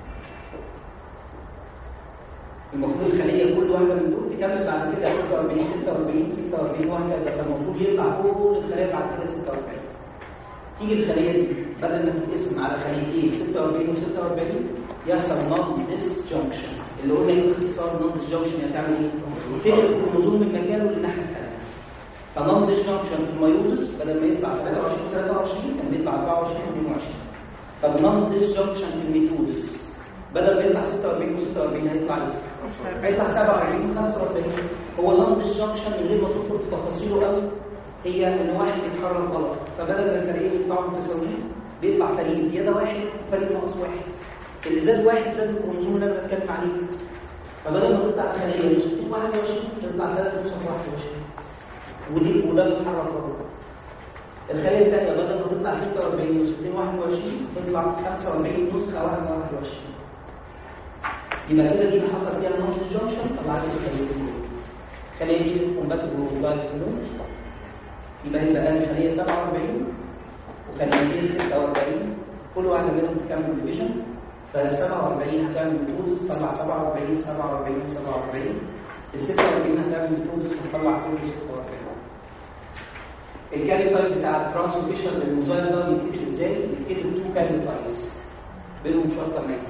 المفروض الخليه كل واحده من دول تكمل بعد كده 46 46 46 وهكذا فالمفروض يطلع كل الخلايا بعد كده 46 تيجي الخليه دي بدل ما تتقسم على خليتين 46 و46 يحصل نون ديس جونكشن اللي قلنا ايه باختصار نون ديس جونكشن هتعمل ايه؟ تنقل الكروموزوم من مكانه للناحيه الثانيه فنون ديس جونكشن في الميوزس بدل ما يطلع 23 23 كان بيطلع 24 22 طب نون ديس جونكشن في الميتوزس بدل ما يطلع 46 و46 هيطلع ايه؟ هيطلع 47 و45 هو نون ديس جونكشن من غير ما تدخل في تفاصيله قوي هي ان واحد يتحرك غلط فبدل ما الفريقين يطلعوا متساويين بيطلع فريق زياده واحد وفريق ناقص واحد اللي زاد واحد زاد الكروموسوم اللي انا بتكلم عليه فبدل ما تطلع خليه من 621 تطلع 321 ودي وده بيتحرك برضه الخليه الثانيه بدل ما تطلع 46 نص 221 تطلع 45 نص او 21 يبقى كده دي اللي حصل فيها نقطه الجنكشن طلعت لي خليتين الخليه دي كومباتبل وبايت يبقى يبقى لي خليه 47 وخليتين 46 كل واحده منهم بتكمل ديفيجن فال 47 هتعمل بروتوز تطلع 47 47 47 ال 46 هتعمل بروتوز تطلع بروتوز 46 الكاليفايل بتاع الترانسفيشن للموزايل ده بيتكتب ازاي؟ بيتكتب تو كاليفايلز بينهم شرطه ما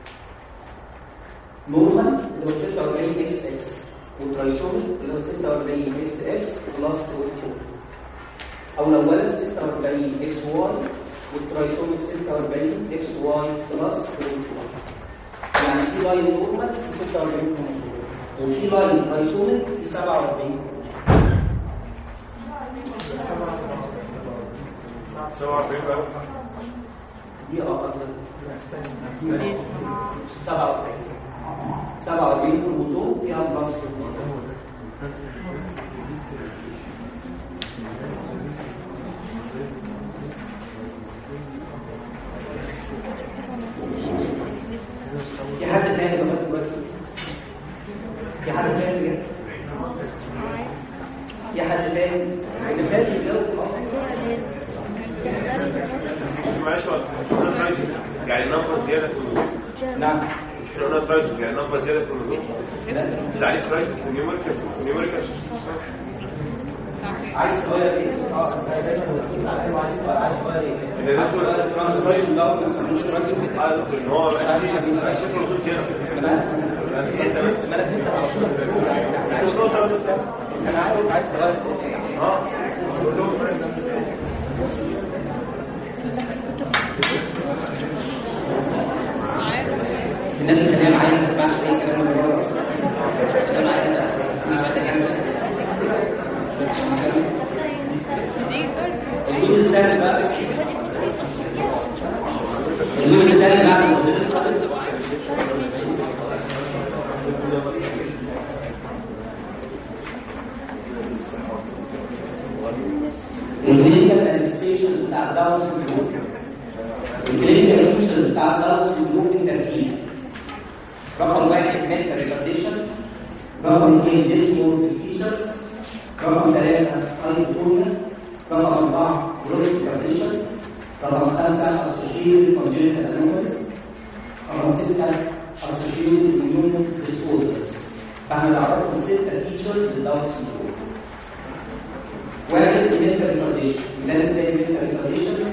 نورمال اللي هو 46 اكس اكس والترايسومي اللي هو 46 اكس اكس بلس 24 او لو ولد 46 اكس واي والترايسوميك 46 اكس واي بلس 24 يعني في لاين نورمال في 46 كروموسوم وفي لاين ترايسوميك في 47 47 بقى دي اه قصدك 47 47 كروموسوم فيها بلس 24 في حد تاني لغايه دلوقتي في حد تاني بجد؟ في حد تاني اللي فات يجاوب اه معلش هو مش قلنا ترايزوم يعني نمبر زياده في النظام نعم مش احنا قلنا ترايزوم يعني نمبر زياده في النظام تعريف ترايزوم نيوميريكال نيوميريكال عايز تغير ايه؟ اه دايما على عايز تغير عايز تغير ايه؟ عايز تغير الترانسفيرشن ده ولا الترانسفيرشن اه ان هو مبقاش فيه مبقاش فيه كروموسوم زياده يعني في حته بس ما انا كنت على طول كروموسوم ثلاثة بس انا عارف عايز تغير الاسم يعني اه كلهم الناس اللي هي معايا ما تسمعش اي كلام من بره انا معايا الجزء الثاني بقى الجزء الثاني بعد الجزء خالص الكلينيكال ادمنستريشن بتاع الدواء سندروم الكلينيكال فيوتشرز بتاع الدواء سندروم بالترتيب رقم واحد ميتال ريكارديشن رقم اثنين ديسمورفيكيشنز رقم ثلاثة هايبوتونيا رقم أربعة جروث ريكارديشن رقم خمسة اسوشيتد كونجنتال انوماليز رقم ستة اسوشيتد اميون ديسوردرز فاحنا نعرفهم ستة فيتشرز للدواء سندروم واحد الميتال ريكارديشن ده ازاي الميتال ريكارديشن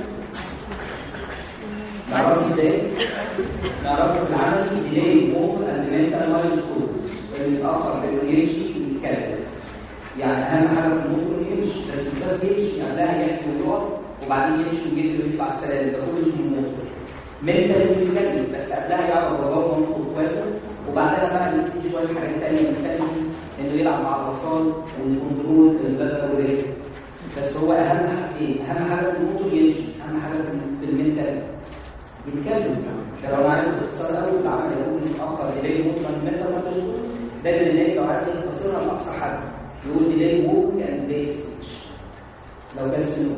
نعرفه ازاي؟ نعرفه في العمل ديلي مور اند ميتال مايلستون الاخر انه يمشي ويتكلم يعني اهم حاجه في الموتور انه يمشي بس مش بس يمشي يعني ده يحكي ويقعد وبعدين يمشي ويجري ويطلع السلالم ده كله اسمه موتور ميتال انه يتكلم بس قبلها يعرف باباه ومامته واخواته وبعدها بقى يبتدي شويه حاجات ثانيه مثلا انه يلعب مع الاطفال والكنترول البدن والرجل بس هو اهم حاجه ايه؟ اهم حاجه في الموتور يمشي اهم حاجه في المنتال يتكلم ده لو انا عايز اختصار قوي العمل يقول متاخر اليه موت من متى ما تشكر دايما النادي لو عايز يختصرها لاقصى حد يقول اليه ووك اند بيس لو كان سنه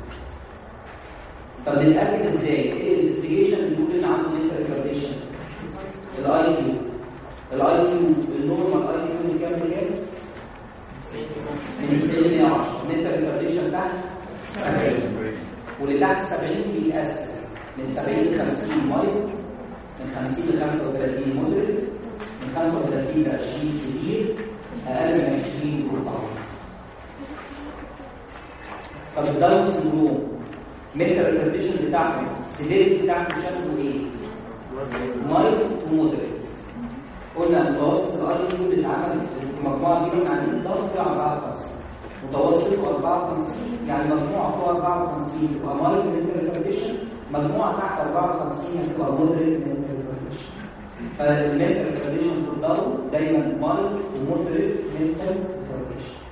طب نتاكد ازاي؟ ايه الانفستيجيشن بيقول ان عنده منتال ريكارديشن الاي كيو الاي كيو النورمال اي كيو اللي كام بكام؟ من 90 ل 110 منتال ريكارديشن تحت 70 واللي تحت 70 بيتقسم من 70 ل 50 مايل من 50 ل 35 مودريت من 35 ل 20 سيفير اقل من 20 بروفاوند طب الداون سندروم ميتال ريكورديشن بتاعته السيفيريتي بتاعته شكله ايه؟ مايل ومودريت قلنا متوسط الاي كيو اللي اتعمل في المجموعه دي من عاملين ضغط 54 متوسط 54 يعني مجموعه فوق 54 تبقى مايل ميتال ريكورديشن مجموعه تحت 54 هتبقى مودريت ميتال ريكورديشن فالميتال ريكورديشن في الضغط دايما مايل ومودريت ميتال ريكورديشن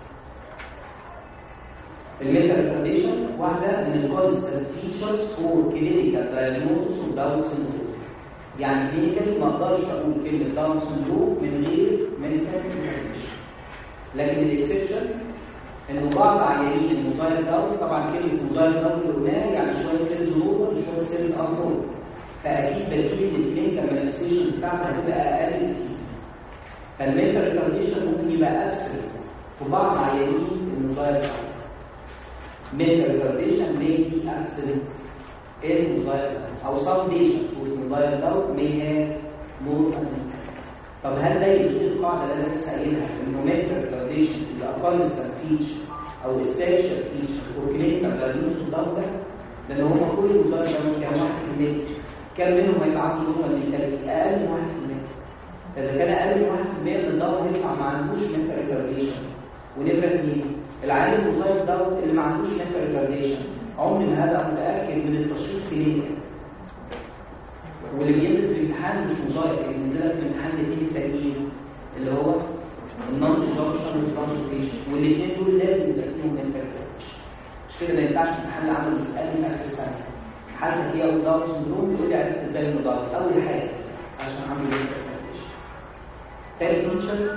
الميتال ريكورديشن واحده من الكونستنت فيتشرز فور كلينيكال دايجنوستس اوف داون سيندروم يعني كلينيكالي ما اقدرش اقول كلمه داون سندروم من غير منتال ريتارديشن لكن الاكسبشن انه بعض عيانين الموزايل داون طبعا كلمه موزايل داون اللي قلناها يعني شويه سيلز نورمال وشويه سيلز انورمال فاكيد بديل الكلينيكال مانيفستيشن بتاعها هتبقى اقل كتير فالمنتال ريتارديشن ممكن يبقى ابسنت في بعض عيانين الموزايل داون mental retardation may be absent in mobile or some patients with mobile doubt may have more impact. طب هل ده يلغي القاعده اللي انا لسه قايلها انه mental retardation is a constant feature او essential feature for clinical diagnosis of ده؟ لان هم كل الموبايل doubt كام 1% كام منهم هيبقى عنده نورمال mentality اقل من 1% اذا كان اقل من 1% من الضغط يطلع ما عندوش mental retardation ونمره اثنين العيان المصاب دوت اللي ما عندوش mental retardation عمر ما هذا متاكد من التشخيص كلينيكال واللي بينزل في الامتحان مش مصاب اللي بينزل لك في الامتحان الاثنين التانيين اللي هو النون جانكشن والترانسفيشن والاثنين دول لازم يبقى فيهم mental retardation مش كده ما ينفعش الامتحان اللي عمل يسالني في اخر السنه حالتك ايه او داون سندروم يقول لي عرفت ازاي انه داون اول حاجه عشان عامل mental retardation تاني فيتشر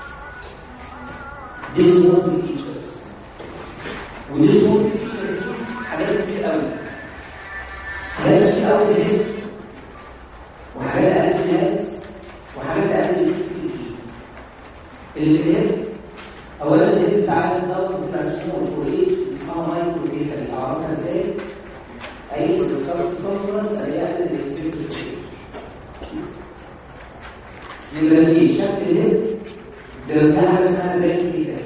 ديسمورفيك فيتشرز وديسمورفيك فيتشرز حاجات كتير قوي حاجات كتير قوي جسم وحاجات اقل ناس وحاجات اقل كتير اللي في الهيد اولا الهيد بتاع الدور بتاع سمول فور ايه اسمها مايكرو كيتا اعرفها ازاي اي سبستانس كونفرنس اللي اقل الاكسبكتد نمرة اثنين شكل الهيد ده حاجه اسمها برين كيتا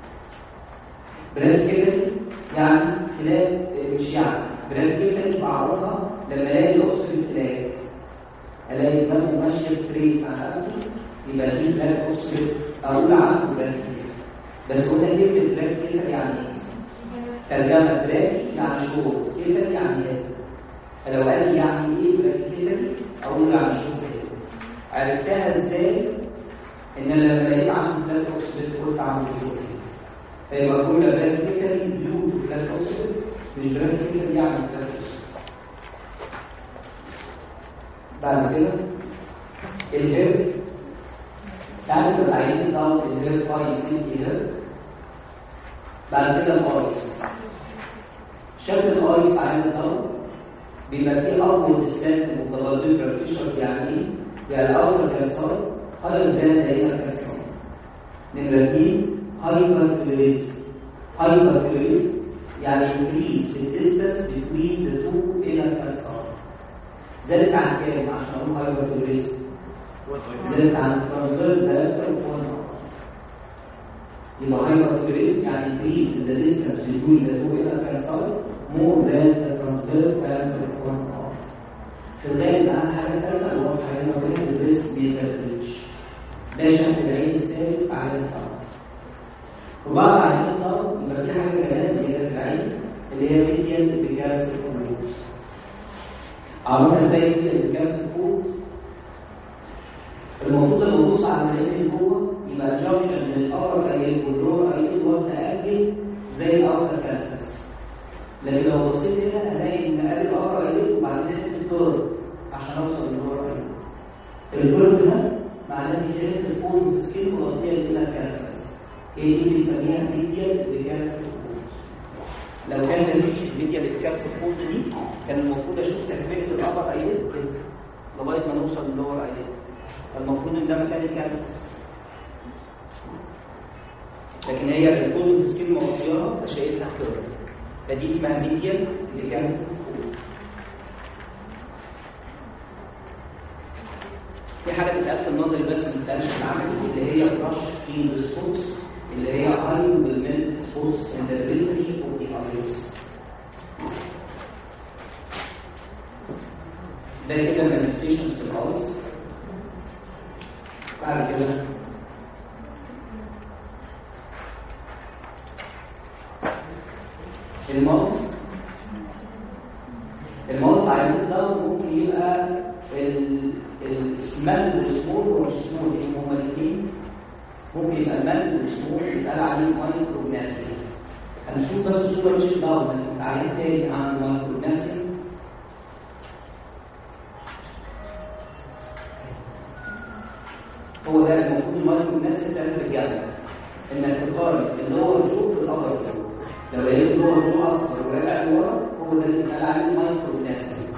برين كيتا يعني خلاف مش يعني برين كيتا بعرفها لما الاقي الاكسجين فلات الاقي دماغه ماشيه ستريت على قلبه يبقى دي فلات اكسجين اقول عنه برين كيتا بس قلنا كلمه برين كيتا يعني ايه؟ ترجمه برين يعني شورت كيتا يعني هيد فلو قال لي يعني ايه برين كيتا اقول يعني شورت هيد عرفتها ازاي؟ ان انا لما لقيت عنده فلات اوكسيد قلت عنده شغل فيبقى كل برانكيكال بيو فلات اوكسيد مش برانكيكال يعني فلات اوكسيد بعد كده الهيب ساعات العين طبعا الهيب باي سي هيب بعد كده الايس شكل الايس عين الضوء بيبقى فيه اول ديستانت متبادل بريشرز يعني ايه؟ يعني الاول كانسايد هذا البيان دائما كالسون نمرة اثنين هايبرتيوريزم هايبرتيوريزم يعني increase in distance between the two inner calcium زادت عن كام عشان اقول هايبرتيوريزم زادت عن transverse diameter of one arm يبقى هايبرتيوريزم يعني increase in the distance between the two inner calcium more than the transverse diameter of one arm في الغالب عن حاجة ثالثة اللي هو حاجة وين الريسك بيتدرج ده شكل العين السالب على الأرض وبعض عينين الضغط يبقى في حاجة كمان زيادة في العين اللي هي ميديان بكارس الكمبيوتر عرفنا ازاي ميديان بكارس الكمبيوتر المفروض لما نبص على العين اللي جوه يبقى الجنكشن من الأرض أي والرور أي وزن أقل زي الأرض كانسس لكن لو بصيت هنا هلاقي ان قال الأرض أي وبعدين الكيرف عشان اوصل للور اي الكيرف ده معناه ان جينات الفول في سكين مغطيه لنا كانسس هي دي بنسميها ميديال بكانسر فول لو كان مفيش ميديال بكانسر فول دي كان المفروض اشوف تكمله الابر ايد كده لغايه ما نوصل للور ايد المفروض ان ده مكان الكانسس لكن هي الفول في سكين مغطياها فشايفها كيرف فدي اسمها ميديال بكانسر فول في حاجه بتتقال في النظري بس ما بتتقالش في العملي اللي هي الرش فيلد سبوتس اللي هي هاي موفمنت سبوتس ان ذا بريفري اوف ذا ايرس ده كده مانيفستيشنز في الايس بعد كده الماوس الماوس عيان ده ممكن يبقى السمال والسمول والسمول هما الاثنين ممكن يبقى المال والسمول يتقال عليه مايكرو ناسي هنشوف بس الصوره مش داون تعريف تاني عن المايكرو ناسي هو ده المفروض المايكرو الناس تعمل رجاله انك تقارن اللور جو بالابر جو لو لقيت اللور جو اصفر وراجع لورا هو ده اللي بيتقال عليه مايكرو الناس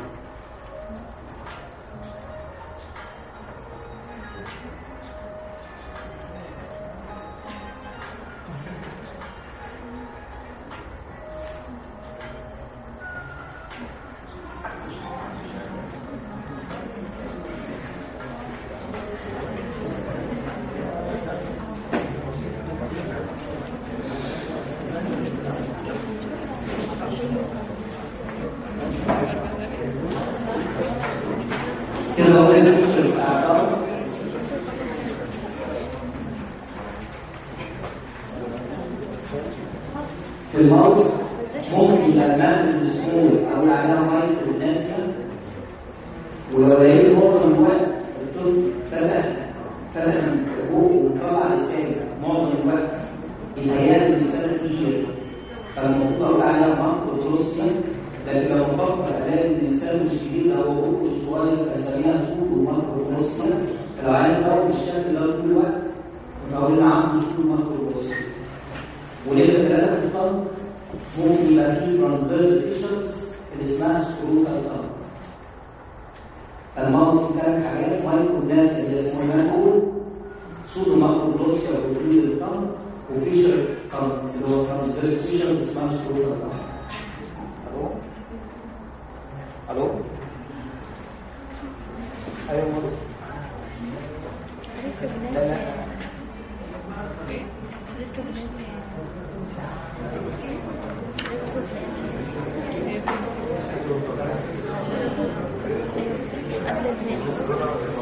كده لو لقيت الفيشر بتاع الضغط في الماوس ممكن الالمان السمول اقول عليها مايكرو ناسيا ولو لقيت معظم الوقت الطفل فتح فتح من فوق وطلع لسانه معظم الوقت الهيئات اللي لسانه كبير فالمفروض اقول عليها مايكرو تروسيا لكن لو فكر الاقي ان الانسان مش كبير او بقه صغير اسميها سوق ومايكرو تروسيا فلو عايز اقول بالشكل ده طول الوقت فقول عنده سوق مايكرو تروسيا وليه ثلاثة الطن ممكن يبقى فيه ترانسفيرس فيشنز اللي اسمها سكروتا الطن الماوس في ثلاث حاجات مايكرو ناس اللي اسمه ماكول سودو ماكرو بلوسيا وكلية الطن وفيشر طن اللي هو ترانسفيرس فيشنز اسمها سكروتا الطن الو الو ايوه مدر لا لا قبل الناس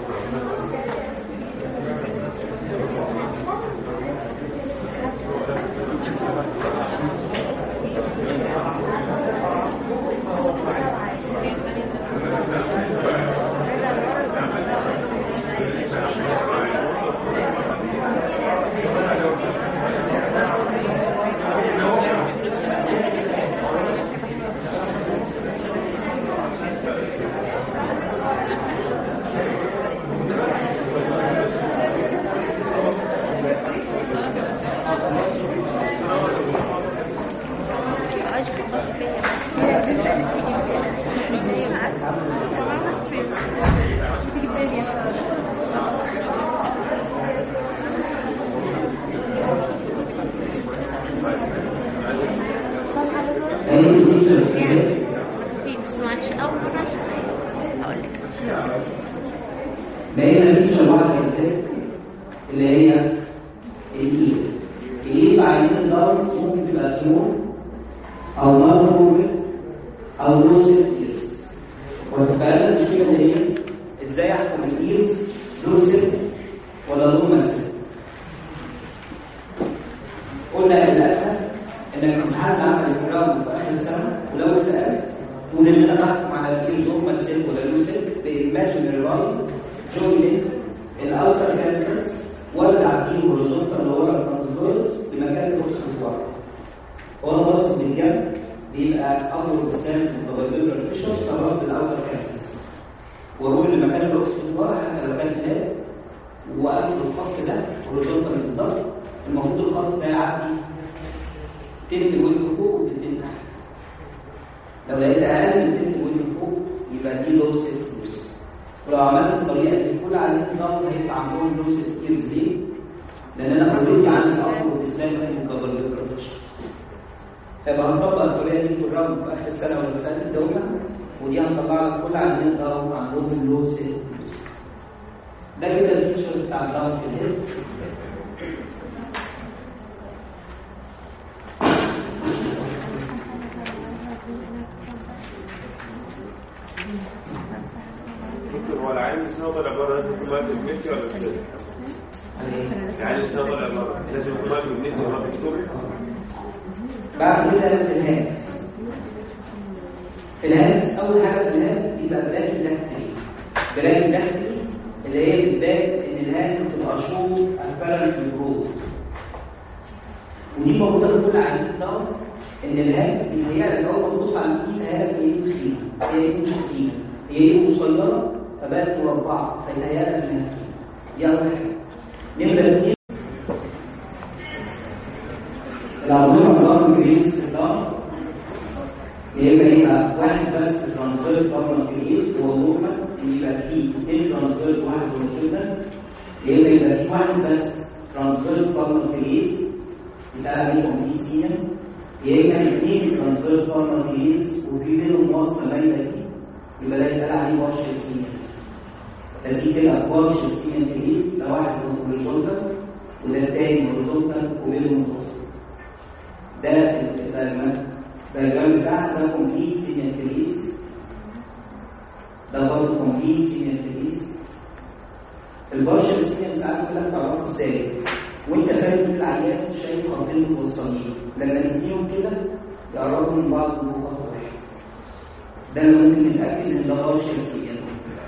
عايش في الباص فيا مش تيجي تاني يا اي فيشنز كده في بس معلش اول مره اسمع هقول لك لقينا فيشر واحدة كده اللي هي الايد الايد عايزين الضرب ممكن تبقى سمول او نون فورمت او لو سيت ايرز وتبقى لنا المشكله اللي هي ازاي احكم الايرز لو سيت ولا لو سيت قلنا الاسهل انك امتحان عمل الكلام في اخر السنه ولو سالت تقول ان انا بحكم على الايرز هم سيت ولا لو سيت بايماجينري لاين جوينت الاوتر كانسس ولا عاملين هوريزونتال اللي ورا الترانسفيرس بمكان الاوكسجين ورا هو باصص بالجنب بيبقى اول ستاند متبادل فيشرز خلاص بالاوتر كانسس واروح لمكان الاوكسجين ورا حتى لو كان فات واقفل الخط ده هوريزونتال بالظبط المفروض الخط ده يعدي تلت وجه فوق وتلتين تحت لو لقيت اقل من تلت وجه فوق يبقى دي لو سيكس ولو عملت الطريقه دي كل على النظام هيبقى عندهم لو سيكس ليه؟ لان انا اوريدي عندي اقوى اسلام من مكبر فيبقى هنطبق الطريقه دي في الراوند في اخر السنه ولا سنه الدوله ودي هنطلع لك كل عندنا ضرب عندهم لو سيكس ده كده الفيشر بتاع الضغط في الهيد دكتور هو العيان لسانه طالع بره لازم يكون مايكرو بنيسي ولا كده؟ العيان لسانه طالع بره لازم يكون مايكرو بنيسي ولا دكتور؟ بعد كده الهاتس الهاتس اول حاجه في الهاتس بيبقى بلاك داخلي بلاك داخلي اللي هي بتبان ان الهات بتبقى شوط افرنت الجروث ودي موجوده في كل عيان الضغط ان الهات بيتهيألك لو ما تبص على الايد هات هي ايد تخينه هي ايد مش تخينه هي ايد قصيره فبقت مربعه فيتهيألك انها تخينه دي اول حاجه نمرة اثنين العضلة الأرض كريس الضغط يا إما يبقى واحد بس ترانسفيرس بطن كريس هو نورمال يبقى فيه اثنين ترانسفيرس واحد كونسيدر يا إما يبقى فيه واحد بس ترانسفيرس بطن كريس يبقى عليه كومبليت سينا يا إما اثنين ترانسفيرس بطن كريس وفي بينهم وصلة باينة دي يبقى ده يتقال عليه بارشل سينا فدي كده بارشل سينا كريس ده واحد هوريزونتال وده التاني هوريزونتال وبينهم وصل ده الدايجرام بتاعها ده كومبليت سينيال كريس ده برضه كومبليت سينيال كريس البارشل سينيال ساعات يقول لك تعرفه ازاي وانت فاهم العيان شايف خطين متوصلين لما تديهم كده يقربوا من بعض بخط واحد ده اللي ممكن نتاكد ان ده بارشل سينيال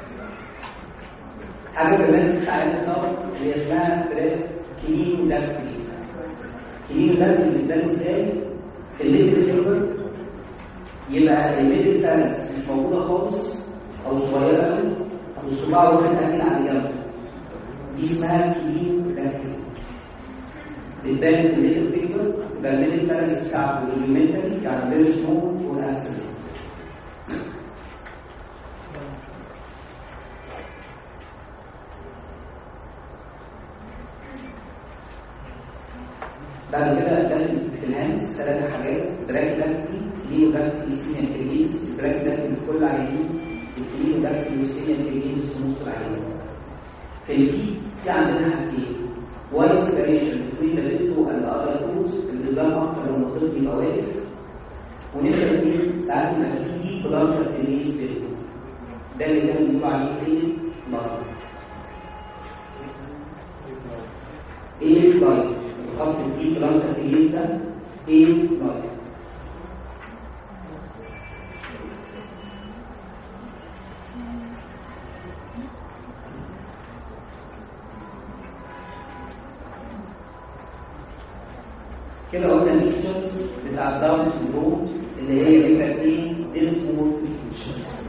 حاجه كمان بتاعت اللي هي اسمها كلين لاكتري كلين لاكتري بتبان ازاي في الليتل فينجر يبقى الميدل فالنس مش موجوده خالص او صغيره قوي والصباع واخد اكل على جنب دي اسمها كلين لاكتري بتبان في الليتل فينجر يبقى الميدل فالنس بتاعته اليومنتري يعني فيري سمول والاسيد بعد كده ده في الهندس ثلاث حاجات دراج لاكتي ليو لاكتي سينيا كريز دراج لاكتي لكل عيانين الكليو لاكتي والسينيا كريز في نص العيان في الفيت في عندنا حاجتين وايت سبريشن بين الفيتو اند اذر فودز اللي ده اكتر لما الطفل يبقى واقف ونمرة اثنين ساعات يبقى في دي بلانكر كريز فيتو ده اللي كانوا بيقولوا عليه ايه مرض ايه لاين الخط الدي بلانكر كريز ده ايه لاين كده قلنا الفيتشرز بتاع الداون سندروم اللي هي بيبقى ايه ديسمورفيك فيتشرز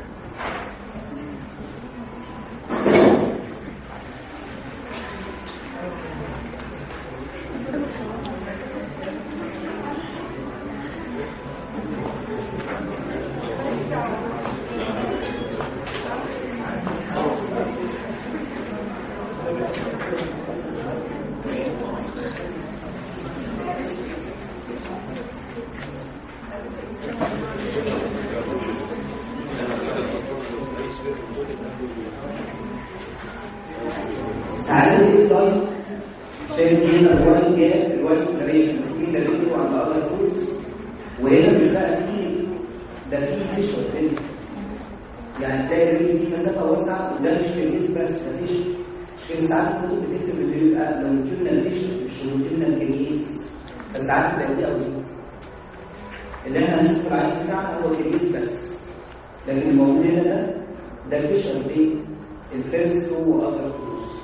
ساعات اللايت شايف هنا الوايت جاز الوايت سبريشن بين الفيديو عند اذر فودز وهنا مش بقى كتير ده في فيشر هنا يعني تلاقي الريل دي مسافه واسعه وده مش تلميذ بس ده فيشر مش كده ساعات الكتب بتكتب اللي بيبقى لو قلنا الفيشر مش قلنا التلميذ بس ساعات بتبقى دي قوي اللي احنا هنشوف العين بتاعنا هو تلميذ بس لكن الموجود هنا ده ده فيشر بين الفيرست واذر فودز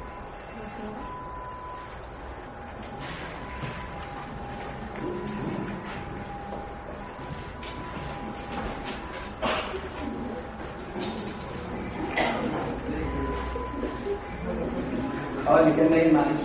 اه اللي كان نايم معلش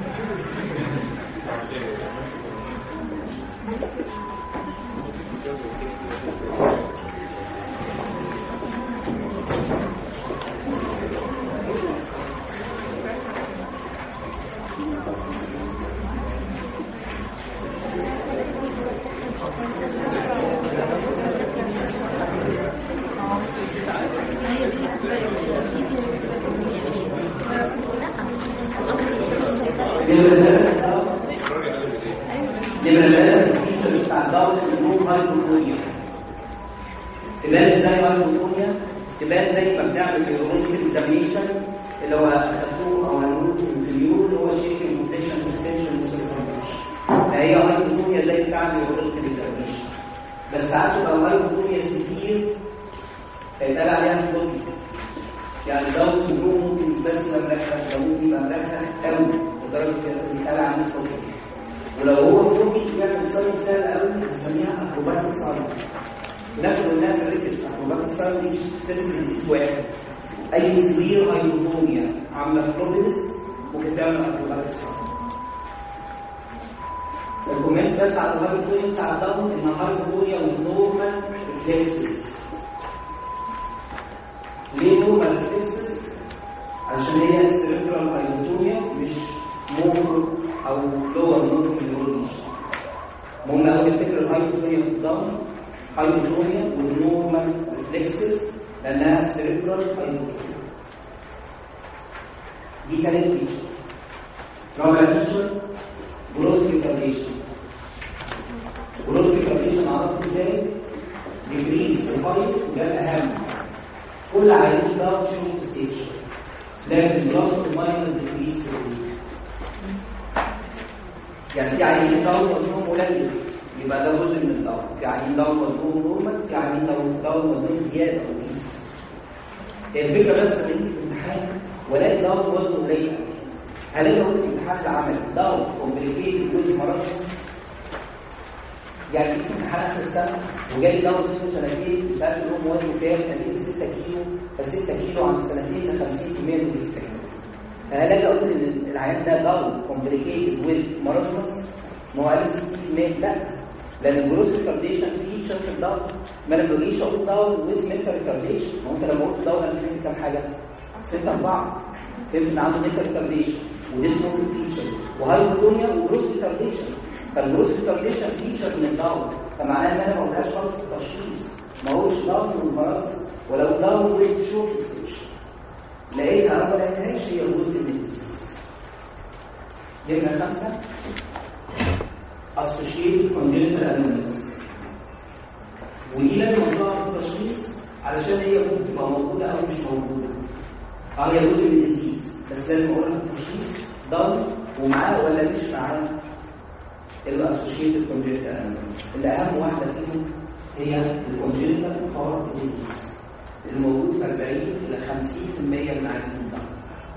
نمرة ثلاثة الفيشر بتاع الداون سندروم هايبوتونيا تبان ازاي هايبوتونيا؟ تبان زي ما بنعمل اليورولوجيكال اكزامينشن اللي هو اخدتوه او هنقول في اليورو اللي هو شيكنج روتيشن وستنشن وسيركمفلكشن هي هايبوتونيا زي بتاع اليورولوجيكال اكزامينشن بس ساعات تبقى هايبوتونيا سيفير فيتقال عليها فلوبي يعني الداون سندروم ممكن بس يبقى مرخخ او ممكن يبقى مرخخ قوي لدرجه ان يتقال عليه فلوبي ولو هو فوقي يعمل ساين سهل قوي هنسميها اكروباتيك ساين نفس اللي قلناها في الريكتس اكروباتيك ساين دي مش سيمبل ديزيز واحد اي سوير هايبوتونيا عامله فلوبينس ممكن تعمل اكروباتكس الكومنت بس على الهايبوتونيا بتاع الداون ان الهايبوتونيا والنورمال ريفلكسز ليه نورمال ريفلكسز؟ عشان هي السيريبرال هايبوتونيا مش موتور او لور موتور نيورولوجي المهم قوي نفتكر الهايبوتونيا في الداون هايبوتونيا والنورمال ريفلكسز لانها سيريبرال هايبوتونيا دي كانت فيتشر رابع فيتشر جروس ريكارديشن جروس ريكارديشن عرفت ازاي؟ ديكريس في الهايت وده الاهم كل عيان ده شورت ستيج لكن بلس ماينس ديكريس في الهايت يعني في عيانين داون وزنهم قليل يبقى ده جزء من الداون في عيانين داون وزنهم نورمال في عيانين داون وزنهم زياده او كيس هي الفكره بس لما نيجي في الامتحان ولاقي داون وزنه قليل هل انا قلت في امتحان العمل داون كومبليكيتد ويز مرض يعني في امتحان اخر السنه وجالي داون سنه سنتين وسالت الام وزنه كام؟ قال لي 6 كيلو ف 6 كيلو عند سنتين ده 50% من الاكسبكتد فهل اجي اقول ان العيان ده داون كومبليكيتد ويز مرض ما هو قال 60% لا لان الجروس ريكارديشن فيتشر في الداون ما انا ما بجيش اقول داون ويز مينتال ريكارديشن ما هو انت لما قلت داون انا فهمت كام حاجه؟ فهمت اربعه فهمت ان عنده مينتال ريكارديشن ودي سموك فيتشر وهايبوتونيا وجروس ريكارديشن فالجروس ريكارديشن فيتشر من الداون فمعناه ان انا ما قلتهاش خالص في التشخيص ما هوش داون والمرض ولو داون ويز شورت ستيج لقيتها ما لقيتهاش هي جزء من الديزيز جبنا خمسه associated congenital anomalies ودي لازم نطلعها في التشخيص علشان هي ممكن تبقى موجوده او مش موجوده اه هي جزء من الديزيز بس لازم اقولها في التشخيص ضغط ومعاه ولا مش معاه الاسوشيتد congenital anomalies اللي اهم واحده فيهم هي الكونجنتال هارت ديزيز اللي موجود في 40 الى 50% من عيانين الضغط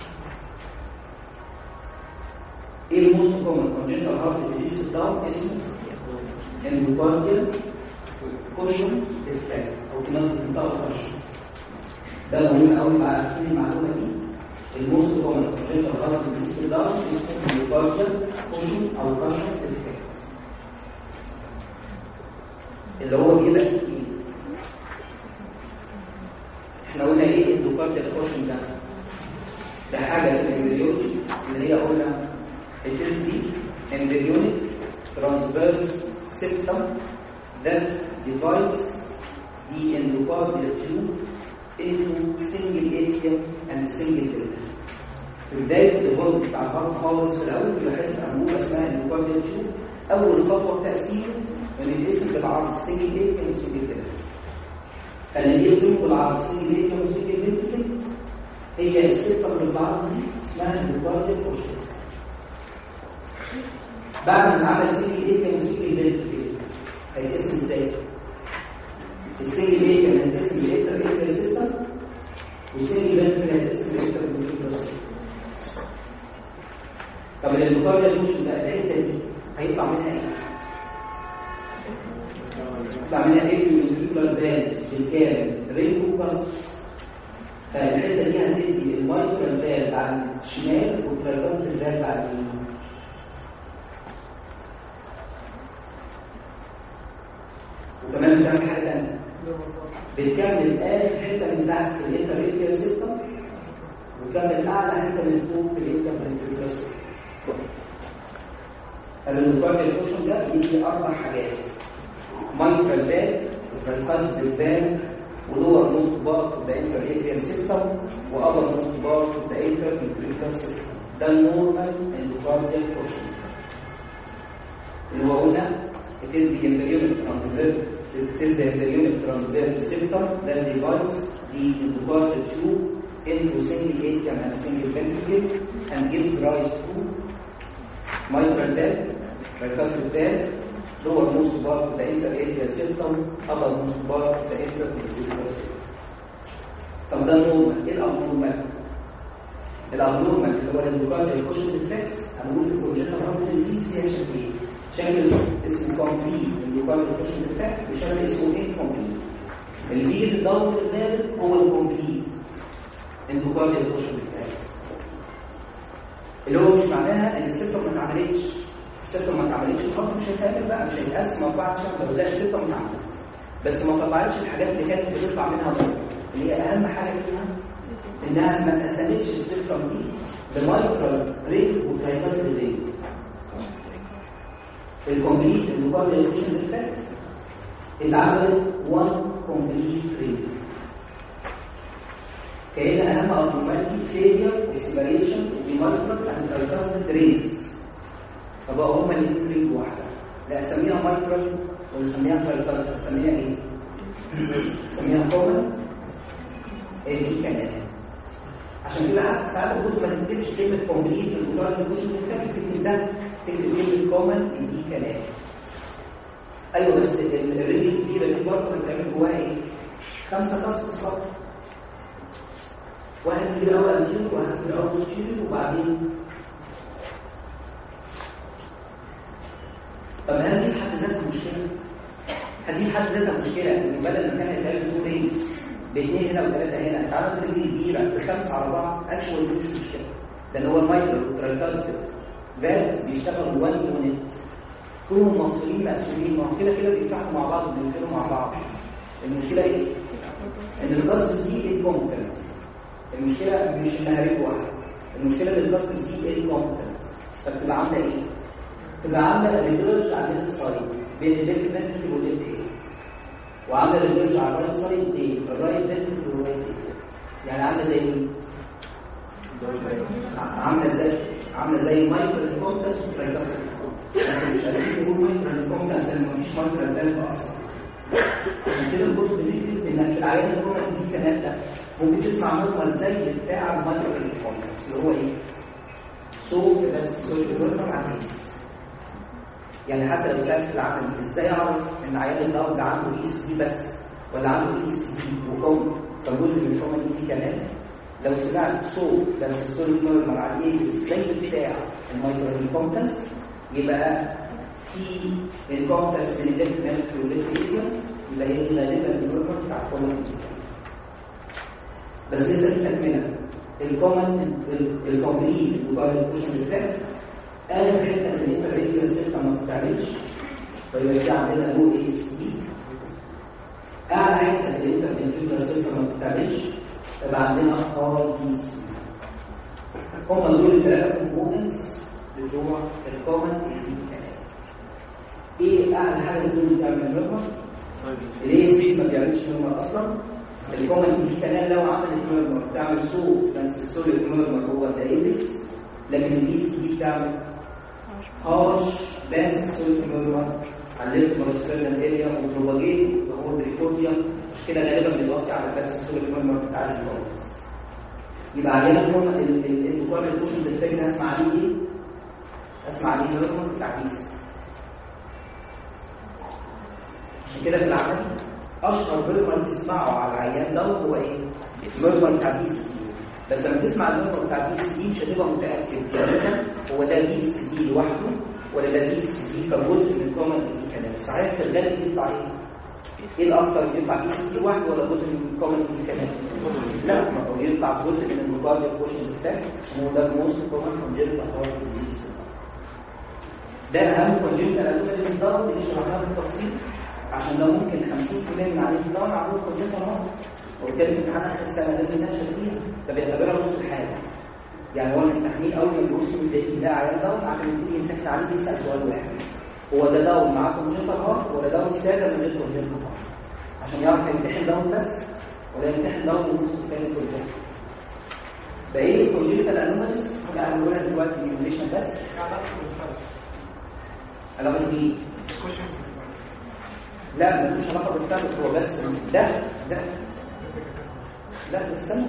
ايه الموست كومن كونجنتال هارت ديزيز في الضغط اسمه اندوكارديال كوشن افكت او كمان بنطقه كوشن ده مهم قوي مع عارفين المعلومه دي الموست كومن كونجنتال هارت ديزيز في الضغط اسمه اندوكارديال كوشن او كوشن افكت اللي هو بيبقى تقيل احنا قلنا ايه اندوكارديال كوشن ده ده حاجه في الامبريولوجي اللي هي قلنا التلتي embryonic transverse septum that divides the endocardial tube into single atrium and single ventricle. في بداية الديفولت بتاع الهارت خالص في الأول بيبقى حتة أنبوبة اسمها endocardial tube أول خطوة في تأثيره إن الاسم بالعرض single atrium وsingle ventricle. فاللي بيرسمه بالعرض single atrium وsingle ventricle هي السيبتم اللي بالعرض دي اسمها endocardial portion. بعد ما عمل سنجل ايه وسنجل بنت هيتقسم ازاي؟ السنجل ايه كان هيتقسم لإيتر إيتر ستة والسنجل بنت هيتقسم لإيتر بنت ستة طب المقارنة دي مش بقى الحتة دي هيطلع منها ايه؟ يطلع منها ايه من الكيبلر بالانس بالكامل رينكو باس فالحتة دي هتدي المايكرال بال على الشمال والكربات البال على اليمين وكمان بتعمل حاجه ثانيه بتكمل اخر حته من تحت في الانتر 6 وتكمل اعلى حته من فوق في الانتر 6 المقارنه الكوشن ده يجي اربع حاجات مايكرال بان والقصد البان ولور نص بار ده انتر اتريال سيستم وابر نص بار ده انتر فينتريكال سيستم ده النورمال اندوكارديال كوشن اللي هو قلنا بتدي امبريونيك ترانسفير بتدي امبريونيك ترانسفير سيستم that divides the endocardial tube into single atrium and single ventricle and gives rise to mitral valve, tricuspid valve, lower most part of the interatrial septum, upper most part of the interventricular septum. طب ده النورمال، ايه الابنورمال؟ الابنورمال اللي هو الاندوكارديال كوشن ريفلكس هنقول في الكونجنتال هارت ديزيز هي شكلين شكل اسمه كومبليت اندوكارديال كوشن ريفلكس وشكل اسمه انكومبليت اللي بيجي في الضغط الغالب هو الكومبليت اندوكارديال كوشن ريفلكس اللي هو مش معناها ان السيبتوم ما اتعملتش السيبتوم ما اتعملتش الخط مش هيتعمل بقى مش هيتقسم اربعه شهر لو زي السيبتوم اتعملت بس ما طلعتش الحاجات اللي كانت بتطلع منها بره اللي هي اهم حاجه فيها انها ما اتقسمتش السيبتوم دي بمايكرال ريت وترايكاز ريت الكومبليت المقابل للكوشن افكت اللي عملت 1 كومبليت ريت كأن أهم أرجوماتي فيلير وسيبريشن ومايكرال اند ترايكاز ريتس فبقوا هما الاثنين ريت واحدة لا أسميها مايكرال ولا أسميها ترايكاز أسميها إيه؟ أسميها كومن دي كمان عشان كده حتى ساعات بقول ما تكتبش كلمة كومبليت في المقارنة بالكوشن افكت تكتب ده تكتب كلمة كومن دي كلام ايوه بس الرجل الكبيره دي برضه بتعمل جواها ايه؟ خمسه تصفص فقط واحد كبير قوي انتيريور واحد كبير قوي بوستيريور وبعدين طب هل دي في حد ذاتها مشكله؟ هل دي في حد ذاتها مشكله ان بدل ما كان يتعمل تو رينجز باثنين هنا وثلاثه هنا اتعمل رجل كبيره بخمسه على بعض اكشوال دي مش مشكله لان هو المايكرو والترايكاستر فات بيشتغل 1 يونت كلهم مقصودين مقسومين ما هو كده كده بيفتحوا مع بعض وبينفروا مع بعض المشكله ايه؟ ان القصص دي انكومبتنت المشكله مش انها ريت واحد المشكله ان القصص دي انكومبتنت فبتبقى عامله ايه؟ تبقى عامله ريفيرج على الليفت سايد بين الليفت فنتريكل والليفت ايه وعامله ريفيرج على الرايت سايد دي الرايت فنتريكل والرايت ايه يعني عامله زي ايه؟ عامله زي عامله زي مايكرو انكومبتنس وترايكاستر مش قادرين نقول مايكرو انكومبتنس لان مفيش مايكرو انكومبتنس اصلا عشان كده الكتب بتكتب انك في العيان الكومن دي كمان ده ممكن تسمع نورمال زي بتاع المايكرو انكومبتنس اللي هو ايه؟ صوت بس صوت نورمال عن يعني حتى لو سالت في العمل ازاي اعرف ان عيان الضغط ده عنده اي اس دي بس ولا عنده اي اس دي وكم فجزء من الكومن دي كمان لو سمعت صوت بس الصوت نورمال على ايه السلايد بتاع المايكرو انكومبتنس يبقى في الكومبتنس من الليفت نفس والليفت ايزيا يبقى هي غالبا النورمال بتاع الكومن بس لسه في تكمله الكومن الكومبليت موبايل بوشن افكت اخر حته من الانترفيرنس سيستم ما بتعملش فيبقى في عندنا لو اي اس دي اعلى حته في الانترفيرنس سيستم ما بتعملش يبقى عندنا ار بي سي هم دول الثلاثه كومبوننتس بتوع الكومن ايه اعلى حاجه دول بتعمل نورمال الاي سي ما بيعملش نورمال اصلا الكومن دي كمان لو عملت نورمال بتعمل صوت بس السوليد نورمال هو الدايلكس لكن الاي سي دي بتعمل هارش بس السوليد نورمال على الليفت مارسكرينال اريا وبروباجيت وهو الريفورتيوم مش كده غالبا بيغطي على بس السوليد نورمال بتاع الكومنز يبقى علينا الانتقال البوشن بالفكره اسمع عليه ايه؟ اسمع عليه نورمال بتاع بيس عشان كده في العمل اشهر نورمال تسمعه على العيان ده هو ايه؟ نورمال بتاع بيس بس لما تسمع النورمال بتاع بي اس دي مش هتبقى متاكد يعني هو ده بي اس دي لوحده ولا ده بي اس دي كجزء من كومن دي كمان صحيح في الغالب بيطلع ايه؟ ايه الاكتر يطلع بي اس دي لوحده ولا جزء من كومن دي كمان؟ لا ما هو يطلع جزء من المقابل بوشن بتاعك عشان هو ده الموست كومن كونجنتال هارت ديزيز ده اهم كونجنتال انومالي في الضغط اللي شرحناها بالتفصيل عشان ده ممكن 50% من عليه الضغط عندهم كونجنتال هارت وبالتالي امتحان اخر السنه لازم ننشر فيها فبيعتبرها نص الحاجه يعني هو التحميل اول ما الجلوس من ده عيان داون عشان تيجي يمتحن عليه بيسال سؤال واحد هو ده داون معاه كونجنتال هارت ولا داون ساده من غير كونجنتال هارت عشان يعرف يمتحن داون بس ولا يمتحن داون ونص الثاني كونجنتال بقيه الكونجنتال انوماليز انا هقولها دلوقتي ميميوليشن بس علاقه بيه لا ملوش علاقه بالثالث هو بس ده ده لا استنى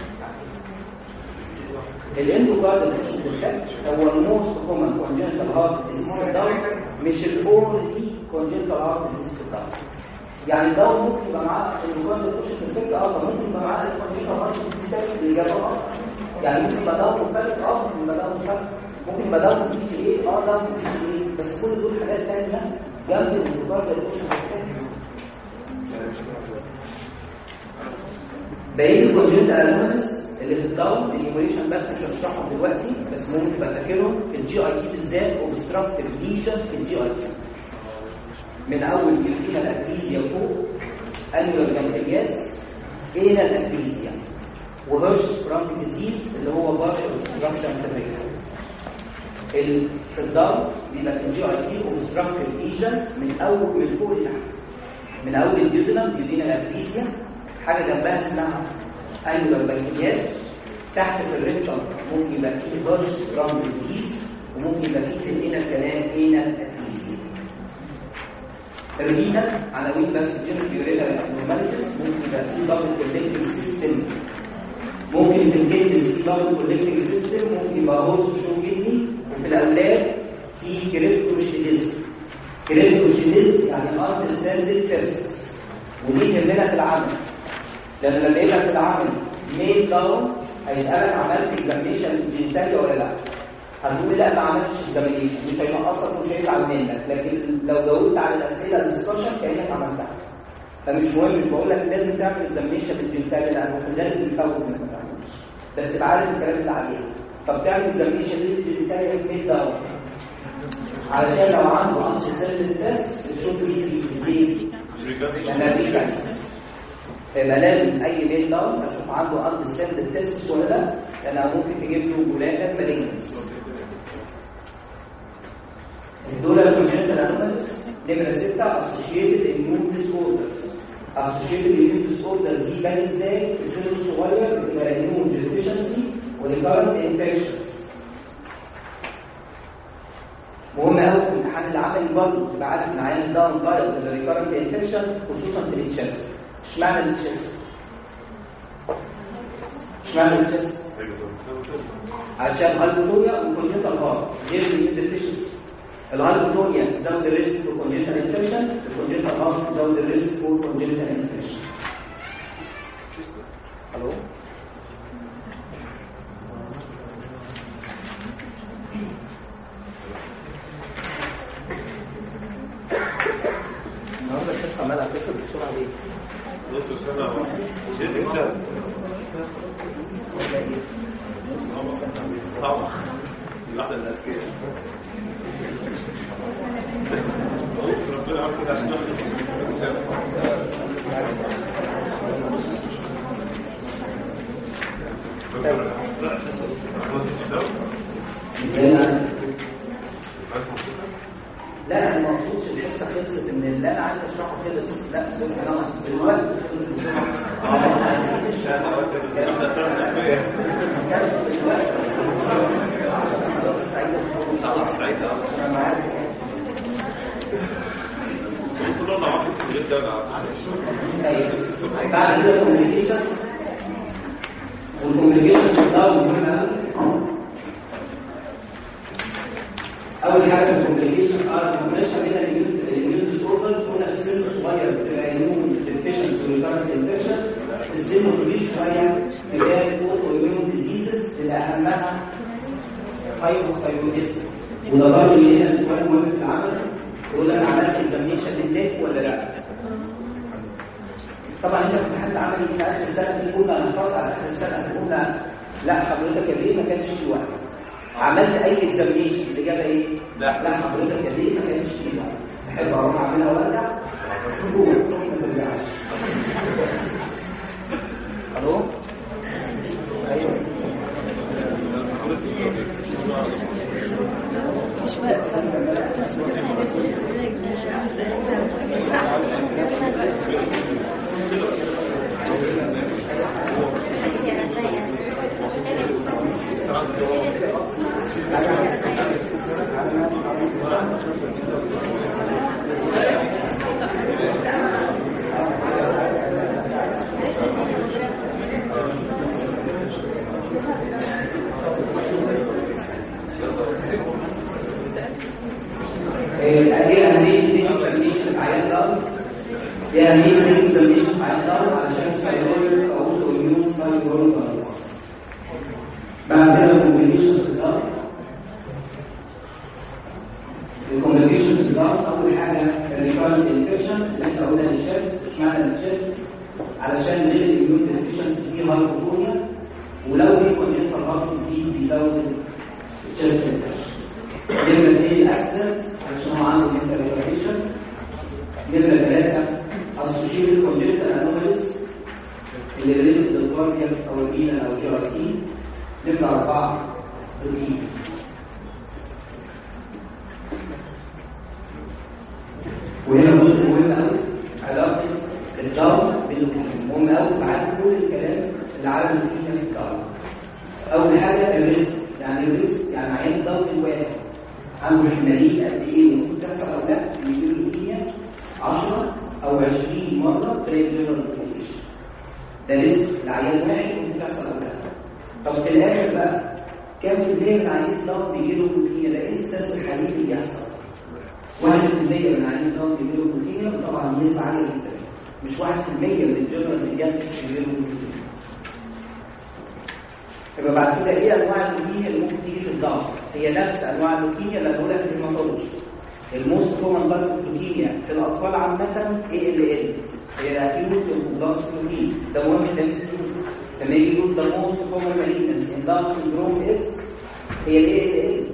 الاندوكارد مش بالفعل هو الموست كومن كونجنتال هارت ديزيز الداون مش الاونلي كونجنتال هارت ديزيز الداون يعني الداون ممكن يبقى معاه الاندوكارد مش بالفعل اه ممكن يبقى معاه الكونجنتال هارت ديزيز الاجابه اه يعني ممكن يبقى داون مختلف اه ممكن يبقى داون مختلف ممكن يبقى داون بي تي ايه اه داون بي تي ايه بس كل دول حاجات ثانيه جنب الاندوكارد مش بالفعل بقيه الكونجنتال انوماليز اللي في الداون النيوميريشن بس مش هشرحهم دلوقتي بس ممكن تبقى فاكرهم في الجي اي تي بالذات اوبستراكتيف ليشنز في الجي اي تي من اول يورينا الاتريزيا فوق انيولار جانجلياس الى الاتريزيا وهيرش سبرانك ديزيز اللي هو بارشل اوبستراكشن في الضغط بيبقى في الجي اي تي اوبستراكتيف ليجنز من اول من فوق لتحت من اول الديودنم يودينا الاتريزيا حاجه جنبها اسمها انيولار بانكرياس تحت في الريكتم ممكن يبقى فيه هيرش سبرانك ديزيز وممكن يبقى فيه في الانر كمان انر اتريزيا الرينا عناوين بس جينيك يورينال ابنورماليتيز ممكن يبقى فيه دبل كولكتنج سيستم ممكن في الكيدنس في دبل كولكتنج سيستم ممكن يبقى هورس شو كدني وفي الاولاد في كريبتوشيديز كريبتوشيديز يعني ارض ستاندد تيست ودي يهمنا في العمل لان لما يبقى في العمل ميل داون هيسالك عملت اكزامينشن جينتالي ولا لا هتقول لا ما عملتش اكزامينشن مش هينقصك ومش هيزعل منك لكن لو جاوبت على الاسئله الدسكشن كانك عملتها فمش مهم مش بقول لك لازم تعمل اكزامينشن بالجينتالي لا هو لازم تفوت انك ما تعملش بس تبقى عارف الكلام اللي عليه طب تعمل اكزامينشن للجينتالي ميل داون علشان لو عنده عنده سيل تيست تشوف ليه ليه لانها دي كانسر يبقى لازم اي ميل داون اشوف عنده ارض سيل تيست ولا لا لانها ممكن تجيب له ولاده مالجنس دول الكونجنتال انوماليز نمره 6 اسوشيتد اميون ديس اوردرز اسوشيتد اميون ديس اوردرز دي بان ازاي في السن الصغير بتبقى اميون ديفيشنسي وريكارنت انفكشنز مهم قوي في الامتحان العملي برضه تبقى عارف ان عيان داون دايت ولا ريكارنت انفكشن خصوصا في التشست اشمعنى التشست؟ اشمعنى التشست؟ عشان هايبوتونيا وكونجنتال هارت غير الاميون ديفيشنسي الهايبوتونيا تزود الريسك فور كونجنتال انفكشن الكونجنتال هارت تزود الريسك فور كونجنتال انفكشن الو النهارده الحصه عماله هتكسب بسرعه ليه؟ نص سنة جيت سنة صعبة الواحدة الأذكياء ربنا يعرف كده عشان لا انا ما اقصدش الحصه خلصت ان اللي انا عايز اشرحه خلص لا سوري انا اقصد دلوقتي بعد كده كوميونيكيشنز والكوميونيكيشنز ده مهم قوي اول حاجه في الكوميونيكيشن اه الكوميونيكيشن بين الاميون ديس اوردرز قلنا في السن الصغير بتبقى اميون ديفيشنز وريكارنت انفكشنز السن الكبير شويه بتبقى اوتو اميون ديزيزز اللي اهمها هايبوثايرويدزم وده برضه اللي هنا سؤال مهم في العمل يقول لك عملت اكزامينشن للديك ولا لا طبعا انت في الامتحان العملي في اخر السنه دي كنا هنحافظ على اخر السنه قلنا لا حضرتك يا بيه ما كانش في وقت عملت اي اكزامينشن الاجابه ايه؟ لا لا حضرتك يا بيه ما كانش في وقت احب اروح اعملها وارجع روح ما ترجعش الو ايوه ايه اهميه دي اكزامينشن عيان ضغط ايه اهميه دي اكزامينشن عيان ضغط علشان سايرويد او اوتو اميون سايرويد بعد كده الكومبليكيشنز الضغط الكومبليكيشنز الضغط اول حاجه الريكارنت انفكشن اللي احنا قلنا التشست اشمعنى التشست علشان غير الاميون ديفيشنسي فيه هايبوتونيا ولو في كونجنتال هارت ديزيز بيزود التشست انفكشن نمرة اثنين الاكسيدنت علشان هو عنده منتال ريتارديشن نمرة ثلاثة associated congenital anomalies اللي ريليتد للكاردياك او الرينا او الجي ار تي نمرة أربعة الرينا وهنا جزء مهم قوي علاقة الضغط باللوكيميا مهم قوي بعد كل الكلام اللي على اللوكيميا في الضغط أول حاجة الريسك يعني الريسك يعني عيان الضغط الواحد عنده احتمالية قد إيه ممكن تحصل أو لا يجيله اللوكيميا 10 أو 20 مرة زي الجنرال كونديشن ده ريسك لعيان واحد ممكن تحصل أو لا طب في الآخر بقى كام في المية من عيان الضغط بيجيله اللوكيميا ده انستنس الحقيقي اللي بيحصل واحد في المية من عيان الضغط بيجيله اللوكيميا طبعا نسبة عالية جدا مش واحد في المية من الجنرال بيجيله اللوكيميا يبقى بعد كده ايه انواع اللوكيميا اللي ممكن تيجي في الضغط هي نفس انواع اللوكيميا اللي هنقولها في الهيماتولوجي الموست كومن تايب اوف لوكيميا في الاطفال عامه اي ال ال هي الاكيوت بلاس لوكيميا ده مهم ده لما يجي يقول ده موست كومن مالينس ان داون سندروم اس هي الاي ال ال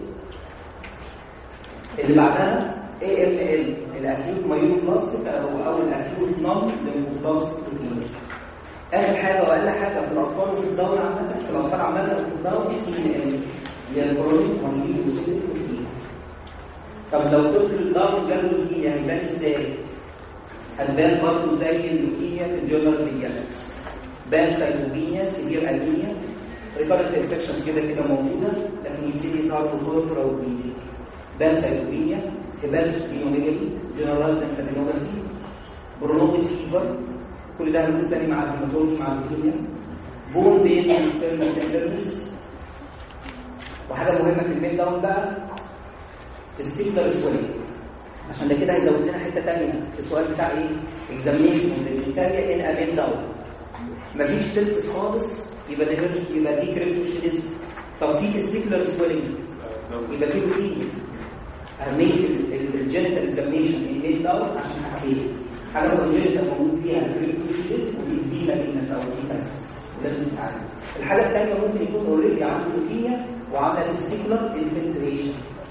اللي بعدها اي ام ال الاكيوت مايون بلاستيك او او الاكيوت نون ليمفوبلاستيك لوكيميا اخر حاجه واقل حاجه في الاطفال وفي الدوره عامه في الاطفال عامه وفي الدوره سي ان ال اللي هي الكرونيك مونيل وسيل طب لو طفل الدوره جاله لوكيميا هيبان ازاي؟ هتبان برضه زي اللوكيميا في الجنرال بيجاتكس بان سايتوبينيا سيفير انيميا ريكارنت انفكشنز كده كده موجوده لكن يبتدي يظهر بكوربرا وبيجي بان سايتوبينيا هيباتوسبينوميجالي جنرال انفاتينوباثي برونوبيت فيفر كل ده هنقول تاني مع الهيماتولوجي مع اللوكيميا بون بين ستيرنال تندرنس وحاجه مهمه في الميل داون بقى تستيكلر سويلنج عشان ده كده هيزود لنا حته ثانيه في السؤال بتاع ايه اكزامينشن للبكتيريا ان امين داون مفيش تيست خالص يبقى ده يبقى دي كريبتوشينيز طب في تستيكلر سويلنج يبقى في لوكيميا اهميه الجينيتال اكزامينشن ان داون عشان حاجتين حاجه كونجنتال موجود فيها الكريبتوشينيز ودي مالجنت او دي كانسر ولازم تتعالج الحاجه الثانيه ممكن يكون اوريدي عنده لوكيميا وعمل تستيكلر انفلتريشن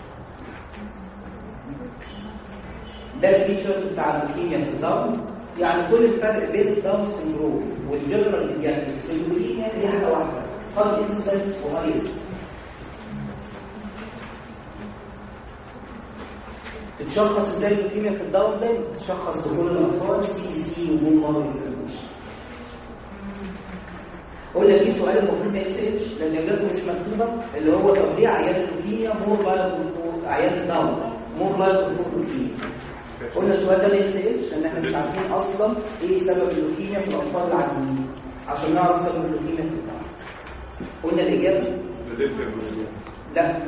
ده الفيتشرز بتاع اللوكيميا في الداون يعني كل الفرق بين الداون سندروم والجنرال بيجاتكس اللوكيميا هي حاجه واحده فرق انسلنس وهايس تتشخص ازاي اللوكيميا في الداون زي تتشخص بكل الاطفال سي سي وبون مارو اكزامينشن قلنا في سؤال المفروض ما يتسالش لان اجابته مش مكتوبه اللي هو طب ليه عيان اللوكيميا مور لايبل عيان الداون مور لايبل فور لوكيميا قلنا السؤال ده ما يتسالش لان احنا مش عارفين اصلا ايه سبب اللوكيميا في الاطفال العاديين عشان نعرف سبب اللوكيميا في الداون قلنا الاجابه لا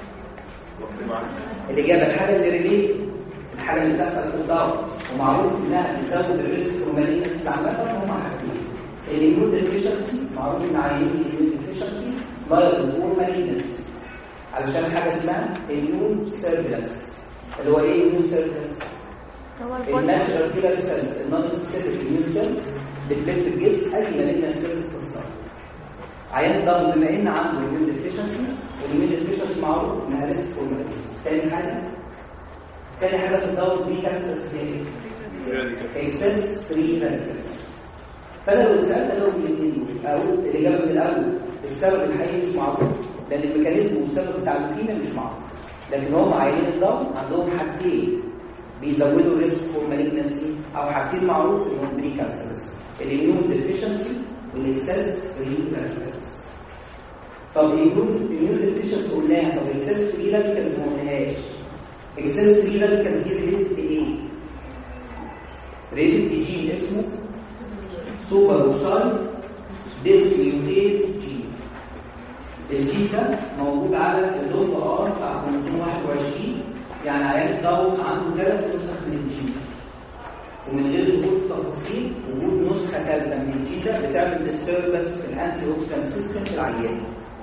الإجابة الحاجة اللي ريليت الحاجة اللي بتحصل في الضغط ومعروف إنها بتزود الريسك فورمالينس عامة هم حاجتين الإيميون ديفيشنسي معروف إن عيانين الإيميون ديفيشنسي فيروس فورمالينس علشان حاجة اسمها إيميون سيرفيلانس اللي هو إيه إيميون سيرفيلانس؟ الناتشرال كيلر سيلز النون سبيسيفيك إيميون سيلز بتلف الجسم أي مالجنت سيلز تتصرف عيان الضغط بما إن عنده إيميون ديفيشنسي والميل ديفيشنسي معروف انها ريسك فورمالينز تاني حاجه تاني حاجه في الدواء دي كانسر سكيل اكسس فري راديكالز فانا لو اتسالت لو الاثنين اقول الاجابه من الاول السبب الحقيقي مش معروف لان الميكانيزم والسبب بتاع اللوكيميا مش معروف لكن هم عيانين الضغط عندهم حاجتين بيزودوا الريسك فور مالجنسي او حاجتين معروف انهم بري كانسرز الاميون ديفيشنسي والاكسس فري راديكالز طب يكون الاميون ديفيشنس قلناها طب اكسس فري راديكالز ما قلناهاش اكسس فري راديكالز دي ريليتد بايه؟ ريليتد بجين اسمه سوبر اوسال ديسميوتيز جين الجين ده موجود على اللون ار بتاع كروموسوم 21 يعني عيان الدوس عنده ثلاث نسخ من الجين ومن غير دخول في تفاصيل وجود نسخه ثالثه من الجين ده بتعمل ديستربنس في الانتي اوكسيدنت سيستم في العيان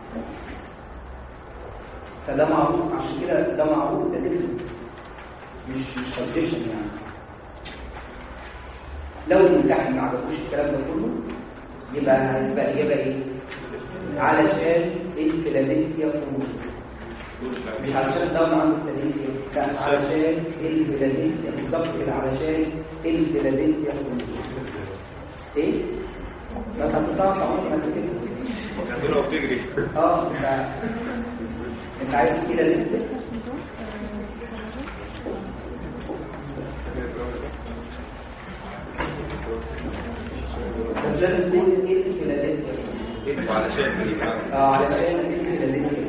فده معروف عشان كده ده معروف ده ديفرنت مش مش كونديشن يعني لو الممتحن ما عجبوش الكلام ده كله يبقى هتبقى الاجابه ايه؟ علشان الفيلادلفيا كروموزوم مش علشان الدم عنده فيلادلفيا لا علشان الفيلادلفيا بالظبط كده علشان الفيلادلفيا كروموزوم ايه؟ ما انت هتطلع عمري ما كده هتقول هو بتجري اه انت انت عايز كده ليه؟ بس لازم تكون ايه الفيلادلفيا وعلشان اه علشان الفيلادلفيا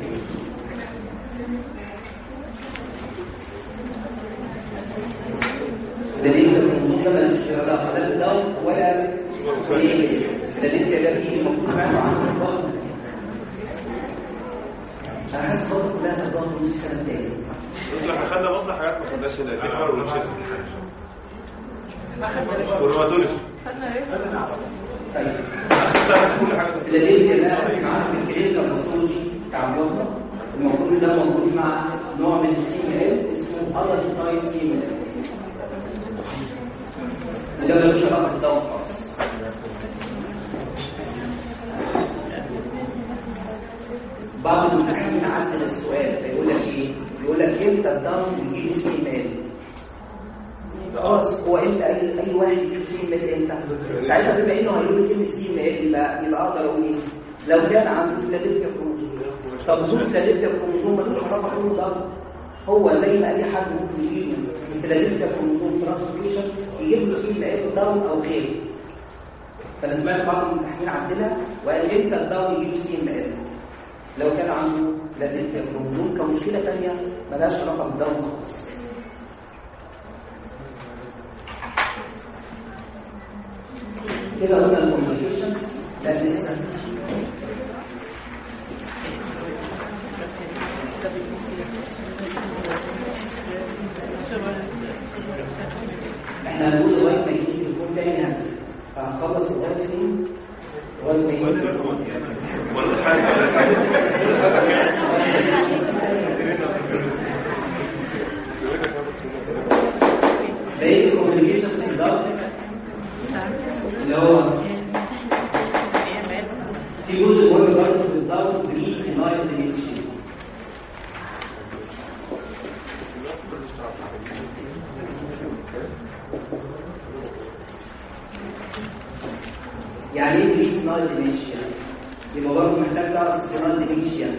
دليل الموضوع ده ملوش علاقه لا بالدواء ولا الفيلادلفيا ده بيجي المفروض فعلا عن الضغط انا حاسس برضه كلها تضغط نص السنه الجايه احنا خدنا برضه حاجات ما خدناش هنا الفيفر والتشيست والروماتولوجي طيب اخر كل حاجه الدليل ده معانا في الكلينيكال باثولوجي بتاع البطنه المفروض ده موجود مع نوع من السي ال اسمه اذر تايب سي ال وده ملوش علاقه بالدواء خالص بعض المتحدثين عدل السؤال فيقول لك ايه؟ يقول لك امتى الدم يجيب سي ال خلاص هو امتى اي اي واحد يجيب سي ال امتى؟ ساعتها بما انه هيقول لي كلمه سي ال يبقى يبقى اقدر اقول ايه؟ لو كان عنده فيلادلفيا كروموزوم طب وجود فيلادلفيا كروموزوم ملوش علاقه كله ده هو زي ما اي حد ممكن يجيب له فيلادلفيا كروموزوم ترانسفيوشن يجيب له سي ال داون او غيره فانا سمعت بعض المتحدثين عندنا وقال امتى الداون يجيب سي ال لو كان عنده فيلادلفيا كروموزوم كمشكله ثانيه ملهاش علاقه بالداون خالص كده قلنا الكوميونيكيشنز لا لسه احنا هنقول لغايه ما يجي تليفون تاني هنزل فهنخلص لغايه فين؟ لغايه ما يجي تليفون ولا حاجه ولا بقيه الكوميونيكيشنز الضغط اللي هو في جزء مهم برضه في الضغط بري سينايل ديمنشن يعني ايه بري سينايل ديمنشن؟ يبقى برضه محتاج تعرف السينايل ديمنشن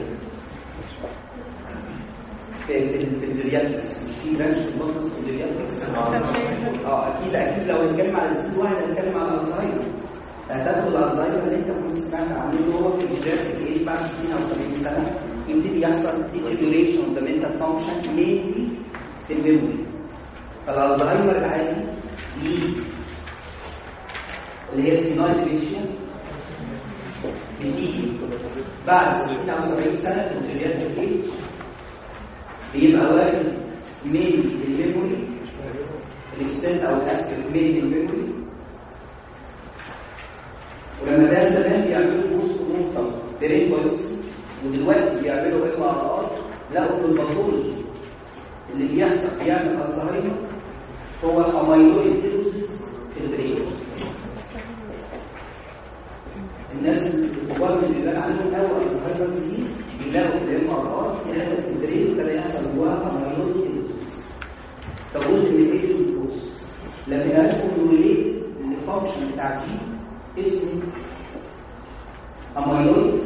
في في في الجيرياتريكس مش في برانش في البطن اسمه الجيرياتريكس اه اكيد اكيد لو هنتكلم على الديزيز واحد هنتكلم على الزهايمر هتدخل الزهايمر اللي انت كنت سمعت عنه اللي هو في الجيرياتريك ايج بعد 60 او 70 سنه يبتدي يحصل deterioration of the mental function mainly في الميموري فالزهايمر العادي ليه اللي هي سينايل ديمنشيا بتيجي بعد 60 او 70 سنه في الجيرياتريك ايج بيبقى واخد من الميموري الاكستنت او الاسكت من الميموري ولما ده زمان بيعملوا بوست نقطه برين بايوبسي ودلوقتي بيعملوا ام ار ار لقوا في الباثولوجي اللي بيحصل بيعمل الزهايمر هو الاميلويد ديلوسيس في البرين الناس الكبار اللي بيبان عليهم قوي الزهايمر ديزيز بيلاقوا في الام ار ار في حته في البرين ابتدى يحصل جواها اميلويد ديلوسيس طب جزء من الايه الجلوكوز لما يكون ريليت للفانكشن بتاع الجين اسمه اميلويد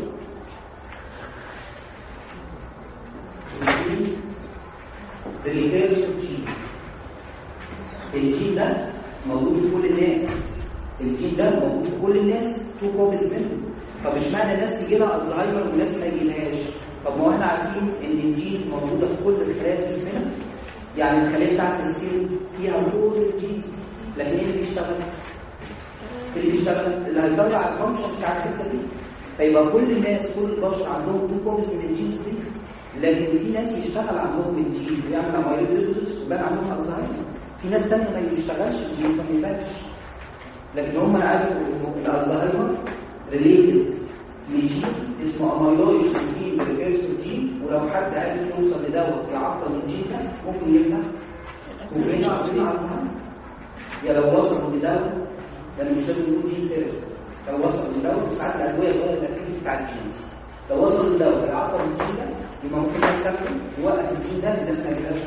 ريكيرسيف جين الجين ده موجود في كل الناس الجين ده موجود في كل الناس تو كوبيز منه طب اشمعنى الناس يجي لها الزهايمر والناس ما يجيلهاش طب ما هو احنا عارفين ان الجينز موجوده في كل الخلايا في جسمنا يعني الخليه بتاعت السكين فيها كل الجينز لكن ايه اللي بيشتغل؟ اللي بيشتغل اللي هيطلع الفانكشن بتاع الحته دي فيبقى كل الناس كل البشر عندهم تو كوبيز من الجينز دي لكن في ناس يشتغل عندهم الجين ويعمل اميلويدوزس ويبان عندهم الزهايمر في ناس ثانيه ما يشتغلش الجين فما يبانش لكن هم انا عارف ان الزهايمر ريليتد لجين اسمه اميلويد جين ريفيرسال جين ولو حد عايز يوصل لدواء يعطل الجين ده ممكن يمنع ممكن يمنع الزهايمر يا لو وصلوا لدواء يعني مش لازم يكون جين ثيرابي لو وصل للدواء ساعات الادويه غير الاكتيفيتي بتاع الجينز لو وصل للدواء يعطل الجين ده يبقى ممكن يستخدم يوقف الجين ده الناس ما يجيلهاش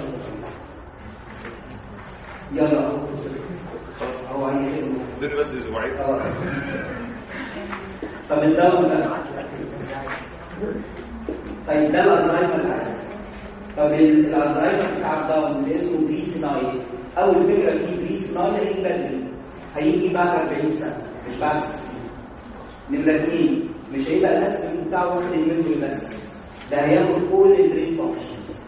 يلا اهو خلاص هو عايز يقول ادوني بس اسبوعين اه طب الدواء ده طيب ده الالزهايمر العادي طب الالزهايمر بتاع الدواء اللي اسمه بري سينايل اول فكره فيه بري سينايل هيجي بدري هيجي بعد 40 سنه مش بعد 60 نمرة اثنين مش هيبقى الاسم بتاعه واخد الميموري بس ده هياخد كل البرين فانكشنز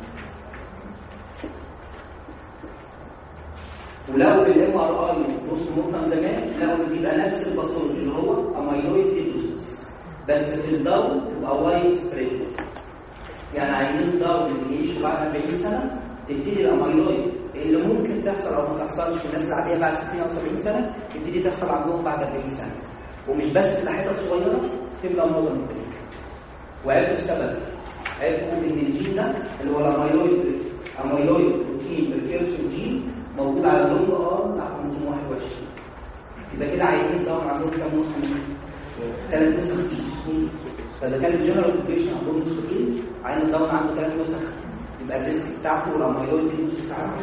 ولو بالام ار اي بص ممكن زمان لقوا بيبقى نفس الباثولوجي اللي هو اميلويد ديبوزيتس بس في الداون تبقى وايد سبريد يعني عايزين الداون اللي يعيشوا بعد 40 سنه تبتدي الاميلويد اللي ممكن تحصل او ما تحصلش في الناس العاديه بعد 60 او 70 سنه تبتدي تحصل عندهم بعد 40 سنه ومش بس تبقى حتت صغيره تبقى معظم وعرفوا السبب عرفوا ان الجين ده اللي هو الاميلويد اميلويد بروتين الكيرسون جين موجود على اللون ار مع 521 يبقى كده عايزين طبعا عندهم كام نسخه ثلاث نسخ مش نسختين فاذا كان الجنرال بوبليشن عندهم نسختين عين الدواء عنده ثلاث نسخ يبقى الريسك بتاعته والاميلويد دي نص ساعه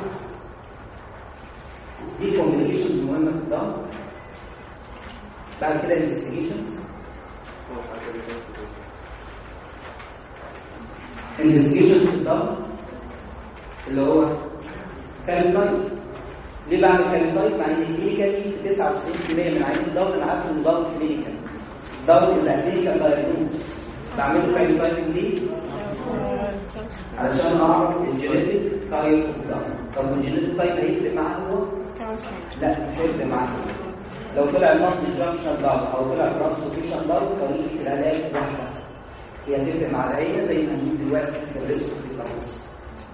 دي كومبليكيشنز مهمه في الدواء بعد كده الانفستيجيشنز الانفستيجيشنز في الدواء اللي هو كاليتايب ليه بعمل كاليتايب؟ مع ان كلينيكالي 99% من عيان الدواء انا عارف انه دواء كلينيكال دواء از كلينيكال دايجنوز بعمله كاليتايب ليه؟ علشان اعرف الجينيتك تايب اوف دواء طب الجينيتك تايب هيفرق معاه هو؟ لا مش هيفرق معاه لو طلع نون ديجنكشن دارك او طلع ترانسلوكيشن دارك طريقه العلاج واحده هي هتفرق مع العيله زي ما هنجيب دلوقتي في الريسك في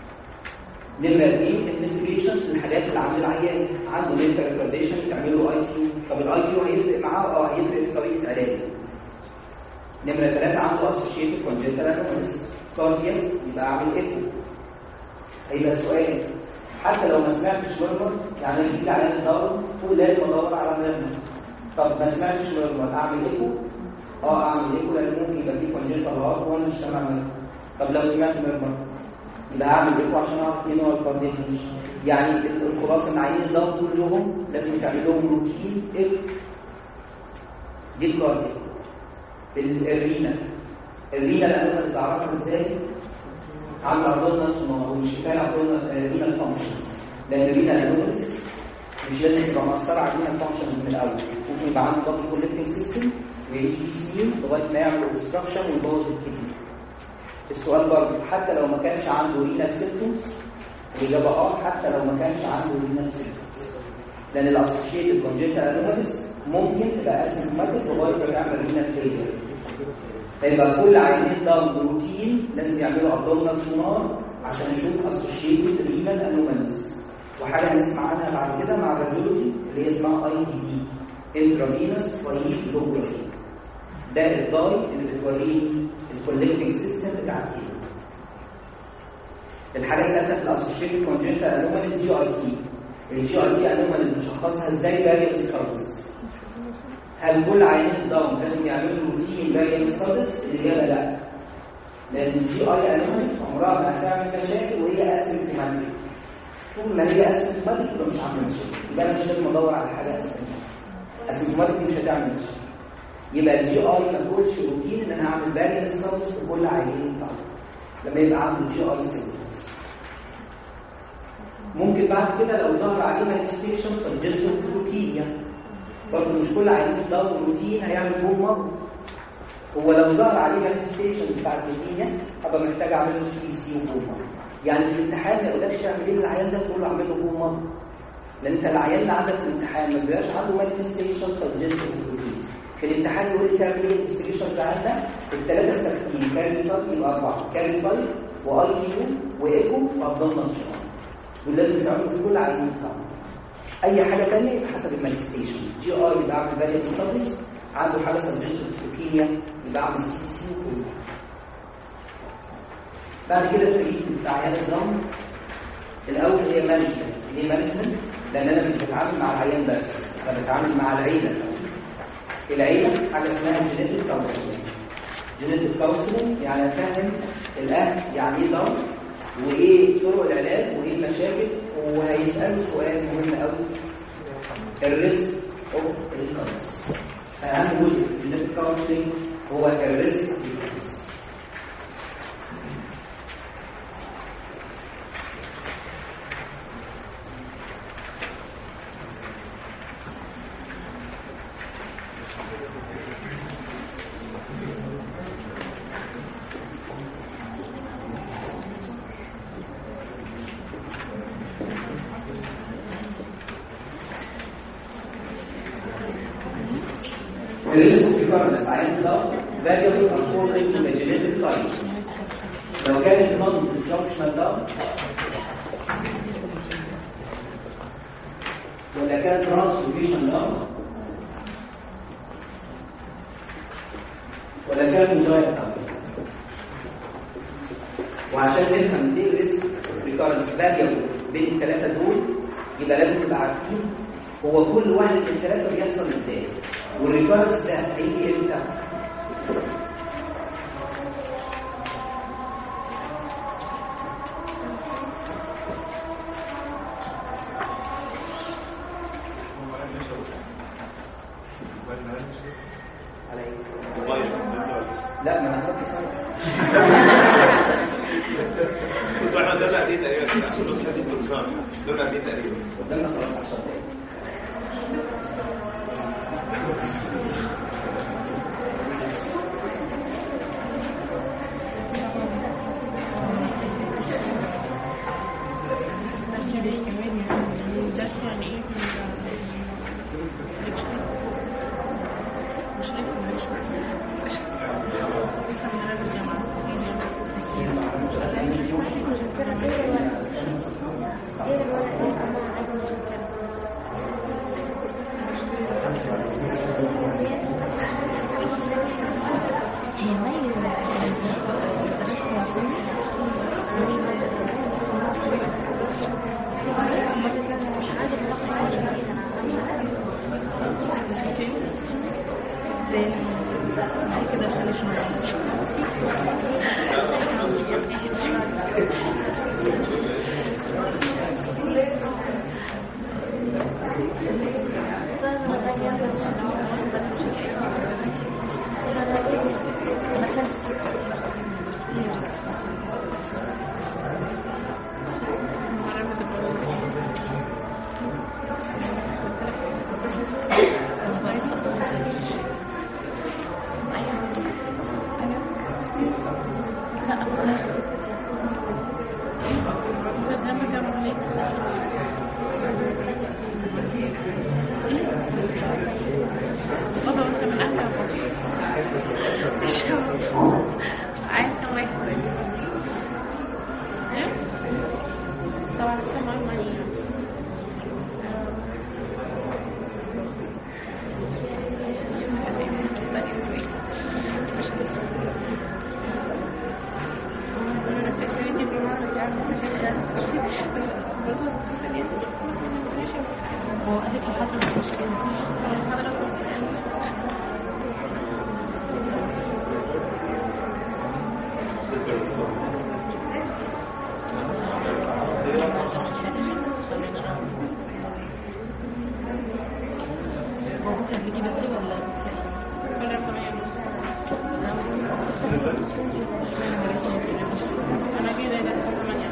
نمرة اثنين انفستيجيشنز الحاجات اللي عند العيان عنده مينتال ريكورديشن تعمل له اي كيو طب الاي كيو هيفرق معاه اه هيفرق في طريقه علاجه نمرة ثلاثة عنده اسوشيتد كونجنتال انوماليز كاردياك يبقى اعمل ايكو هيبقى سؤال حتى لو ما سمعتش ميرمر يعني اجيب لي عيان الدورة تقول لازم ادور على ميرمر طب ما سمعتش ميرمر اعمل ايكو اه اعمل ايكو لان ممكن يبقى فيه كونجنتال هارت وانا مش سامع ميرمر طب لو سمعت ميرمر يبقى اعمل ايكو عشان اعرف مين هو الكارديولوجي يعني الخلاصه ان عيين الضغط كلهم لازم تعمل لهم روتين ايكو دي الكارديو الرينا الرينا لانها بتعرفها ازاي عامله عضلنا اسمه مش كفايه عضلنا رينا فانكشنز لان الرينا انوماليز مش لازم تبقى مأثره على الرينا فانكشنز من الاول ممكن يبقى عنده ضغط كولكتنج سيستم ويعيش فيه سنين لغايه ما يعمل اوبستراكشن ويبوظ الكدني السؤال برضه حتى لو ما كانش عنده رينال سيمبتومز الإجابة اه حتى لو ما كانش عنده رينال سيمبتومز لأن الأسوشيتد كونجنتال أنوماليز ممكن تبقى اسيمتوماتيك لغاية ما تعمل رينال فيلير فيبقى كل عينين ضغط روتين لازم يعملوا ابدومينال سونار عشان نشوف اسوشيتد رينال انوماليز وحاجة هنسمع عنها بعد كده مع الراديولوجي اللي هي اسمها اي دي دي انترافينوس فايل لوجرافي ده الداي اللي بتوريني الكولكتنج سيستم بتاع الكلى الحاجه الثالثه في الاسوشيتد كونجنتال انوماليز جي اي تي الجي اي تي انوماليز بنشخصها ازاي باريال ستادز هل كل عيان الدم لازم يعملوا روتين باريال ستادز الاجابه لا لان الجي اي انوماليز عمرها ما هتعمل مشاكل وهي اسيمتوماتيك طول ما هي اسيمتوماتيك يبقى مش عامله مشاكل يبقى انا مش لازم ادور على حاجه اسيمتوماتيك اسيمتوماتيك مش هتعمل مشاكل يبقى الجي اي ما تقولش روتين ان انا اعمل باريال ستادز في كل عيان طبعا لما يبقى عنده جي اي سيمبتومز ممكن بعد كده لو ظهر عليه مانيفستيشن سجستيف لوكيميا برضه مش كل عيان الضغط روتين هيعمل بوم مرض هو لو ظهر عليه مانيفستيشن بتاع اللوكيميا هبقى محتاج اعمل له سي سي وبوم مرض يعني في الامتحان ما يقولكش تعمل ايه للعيان ده تقول له اعمل له بوم مرض لان انت العيان اللي عندك في الامتحان ما بيبقاش عنده مانيفستيشن سجستيف لوكيميا في الامتحان يقول لي تعمل ايه الانفستيجيشن بتاعنا الثلاثه الساكتين كان طيب يبقى اربعه كان طيب واي كيو وايكو وابدومنال شمال ولازم تعملوا في كل عينين طبعا اي حاجه ثانيه يبقى حسب المانيفستيشن جي اي يبقى اعمل فاليد ستاديز عنده حاجه سبجستيف لوكيميا يبقى اعمل سي سي وكل بعد كده التريتمنت بتاع عيان الدم الاول هي مانجمنت ليه مانجمنت لان انا مش بتعامل مع العيان بس انا بتعامل مع العيله العيله حاجه اسمها جينيتك كونسلنج جينيتك كونسلنج يعني فاهم الاهل يعني ايه ضغط وايه طرق العلاج وايه المشاكل وهيسالوا سؤال مهم قوي الريسك اوف ريكارنس اهم جزء في الجينيتك كونسلنج هو الريسك ريكارنس The risk of recurrence عين ضغط variable according to the genetic type. لو كانت non dysfunctional ضغط ولا كان transfusion ضغط ولا كان مزايد ضغط وعشان نفهم ليه الريسك ريكارنس variable بين الثلاثه دول يبقى لازم تبقى عارفين هو كل واحد من الثلاثه بيحصل ازاي والريكارنس ده هيجي امتى على ايه موبايل لا ما انا هحط صوت كنت احنا قدامنا قد ايه تقريبا عشان بس حد يكون فاهم قدامنا قد ايه تقريبا قدامنا خلاص 10 دقايق درس كمان يعني درس يعني ايه مش عارف مش هي كده خلي بابا وانت من اهل عايز كم واحد ايه طبعا كم واحد هو قالت لي حصل مشكلة هو بكرة بيجي بدري ولا ولا تمام انا كده جت ثمانية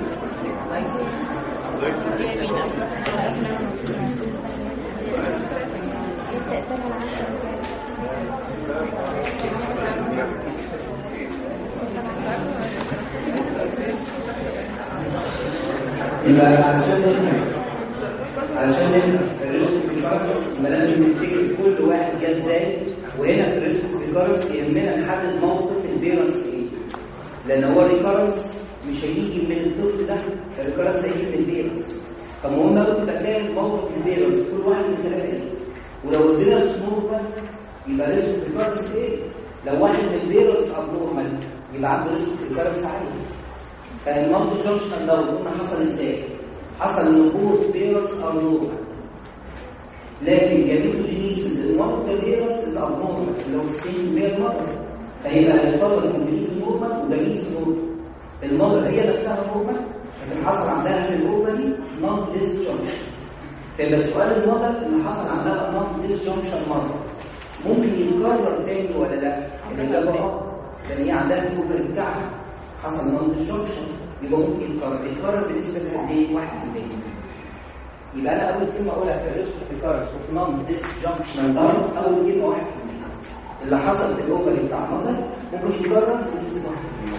يبقى علشان نفهم علشان نفهم الريسك ريكارنس يبقى لازم نفتكر كل واحد جه ازاي وهنا في الريسك ريكارنس يهمنا نحدد موقف البيرنس ايه لان هو الريكارنس مش هيجي من الطفل ده الريكارنس هيجي من البيرنس فمهم قوي تبقى فاهم موقف البيرنس كل واحد من الثلاثه ايه ولو ادينا سنورمال يبقى ريسك ريكارنس ايه لو واحد من البيرنس ابنورمال يبقى عنده ريسك ريكارنس عالي فالمالتي جنكشن لو قلنا حصل ازاي؟ حصل ان بوث بيرنتس ار نورمال لكن جاميتوجينيس اللي هو الهيرس الابنورمال اللي هو 90% المرض فيبقى يفضل الكومبليت نورمال وجاميتس نورمال المرض هي نفسها نورمال لكن حصل عندها في الغرفه دي نون ديسجنكشن فيبقى السؤال المرض اللي حصل عندها نون ديسجنكشن مره ممكن يتكرر تاني ولا لا؟ الإجابة اه لأن هي عندها الكوبر بتاعها حصل نون ديسجنكشن يبقى ممكن يتكرر يتكرر بنسبة قد ايه؟ 1% يبقى أنا أول كلمة أقولها في الريسك ريكارنس وفي نون ديسجنكشن داون أول كلمة 1% اللي حصل في الأوفر بتاع المرض ممكن يتكرر بنسبة 1%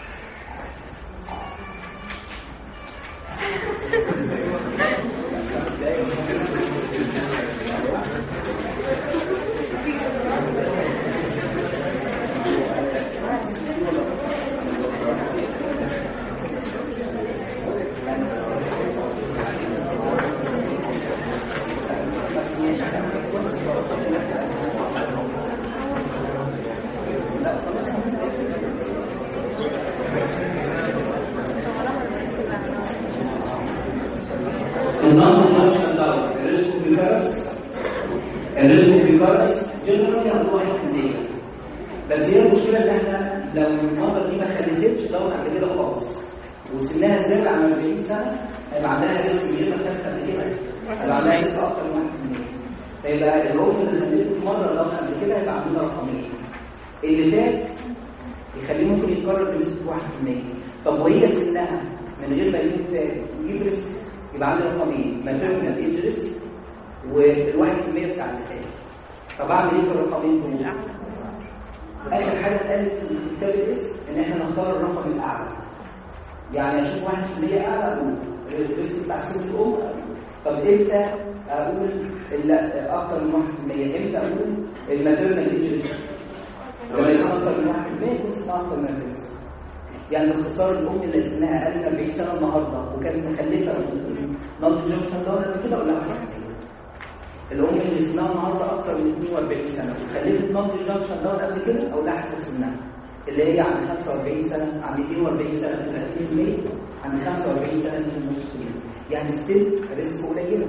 النون جانكشن داون الريسك ريكارنس الريسك ريكارنس جنرالي عنده 1% بس هي المشكله ان احنا لو المرض دي ما خلتش داون قبل كده خالص وسنها زاد عن 40 سنه هيبقى عندها ريسك غير ما كانت قبل كده هيبقى عندها ريسك اكتر من 1% فيبقى الرقم اللي خليته مره داون قبل كده هيبقى عندنا رقمين اللي فات يخليه ممكن يتكرر بنسبه 1% طب وهي سنها من غير ما يكون فات ويجيب ريسك يبقى عندي رقمين ماتيرنال ايج ريسك والواحد في المية بتاع اللي فات طب اعمل ايه في الرقمين دول؟ اخر حاجه اتقالت في كتاب الاسم ان احنا نختار الرقم الاعلى يعني اشوف 1% اعلى اقول الريسك بتاع سن الام أقول. طب امتى اقول لا اكتر من 1% امتى اقول الماتيرنال ايج ريسك لما يكون اكتر من 1% يكون اسمها اكتر من الريسك يعني باختصار الام اللي سنها اقل من 40 سنه النهارده وكانت مخلفه نضج جنكشن داون قبل كده ولا لا؟ الام اللي سنها النهارده اكتر من 42 سنه وخلفت نضج جنكشن داون قبل كده او لا حسب سنها اللي هي عند 45 سنه عند 42 سنه 30% عند 45 سنه 2.5% يعني ستيل ريسك قليله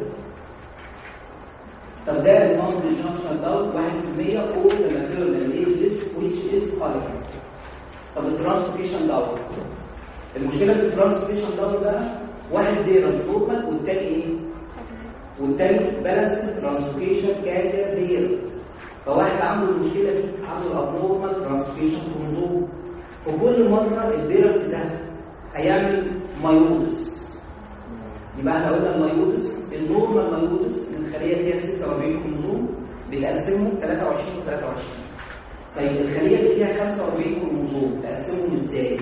طب ده النون جنكشن داون 1% او the maternal age risk which is higher طب الترانسبيشن داون المشكله في الترانسبيشن داون بقى واحد بيرنت نورمال والتاني ايه والتاني بالانس ترانسبيشن كارير بيرنت فواحد عنده المشكله دي عنده الابنورمال ترانسبيشن كروموزوم فكل مره البيرنت ده هيعمل مايوتس يبقى احنا قلنا المايوتس النورمال مايوتس الخليه فيها 46 كروموزوم بيتقسموا 23 و 23 طيب الخليه اللي فيها 45 كروموزوم تقسمهم ازاي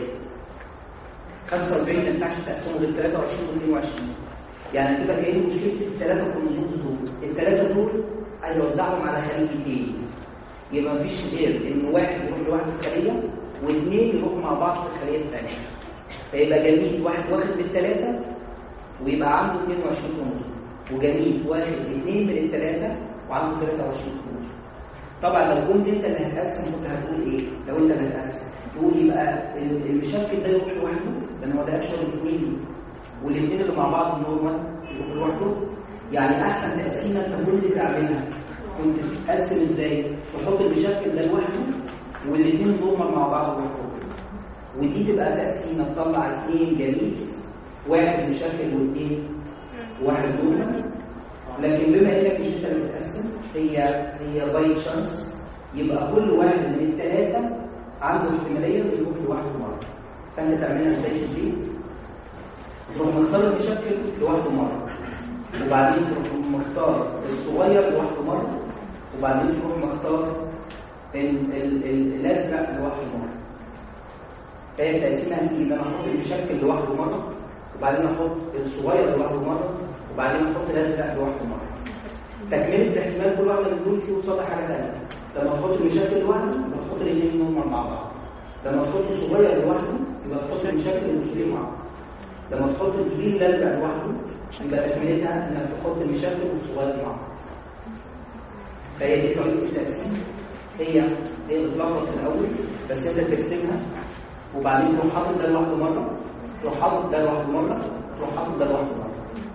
45 ما ينفعش تقسمهم غير 23 و 22 يعني هتبقى جاي مشكله الثلاثه كروموزوم دول الثلاثه دول عايز اوزعهم على خليتين يبقى مفيش غير ان واحد يروح لوحده في خليه واثنين يروحوا مع بعض في الخليه الثانيه فيبقى جميل واحد واخد بالثلاثه ويبقى عنده 22 كروموزوم وجميل واخد اثنين من الثلاثه وعنده 23 كروموزوم طبعا لو كنت انت اللي هتقسم كنت هتقول ايه لو انت اللي هتقسم تقول يبقى المشكل ده يروح لوحده لان هو ده اكشن الاثنين والاثنين اللي مع بعض نورمال يروحوا لوحده يعني احسن تقسيمه انت كنت تعملها كنت تقسم ازاي تحط المشكل ده لوحده والاثنين نورمال مع بعض يروحوا ودي تبقى تقسيمه تطلع اثنين جليس واحد مشكل واثنين واحد نورمال لكن بما انك مش انت اللي بتقسم هي هي باي شانس يبقى كل واحد من الثلاثه عنده احتماليه يروح لوحده مره فانت تعملها ازاي في البيت تروح مختار المشكل لوحده مره وبعدين تروح مختار الصغير لوحده مره وبعدين تروح مختار ال- ال- ال- الازرق لوحده مره فهي تقسيمها دي ان انا احط المشكل لوحده مره وبعدين احط الصغير لوحده مره وبعدين احط الازرق لوحده مره تكمله احتمال كل واحده من دول فيه قصادها حاجه ثانيه لما تحط المشكل لوحده يبقى تحط الاثنين نورمال مع بعض لما تحط الصغير لوحده يبقى تحط المشكل والكبير مع بعض لما تحط الكبير الازرق لوحده يبقى تكملتها انك تحط المشكل والصغير مع بعض فهي دي طريقه التقسيم هي هي بتلخبط في الاول بس انت ترسمها وبعدين تروح حاطط ده لوحده مره تروح حاطط ده لوحده مره تروح حاطط ده لوحده مره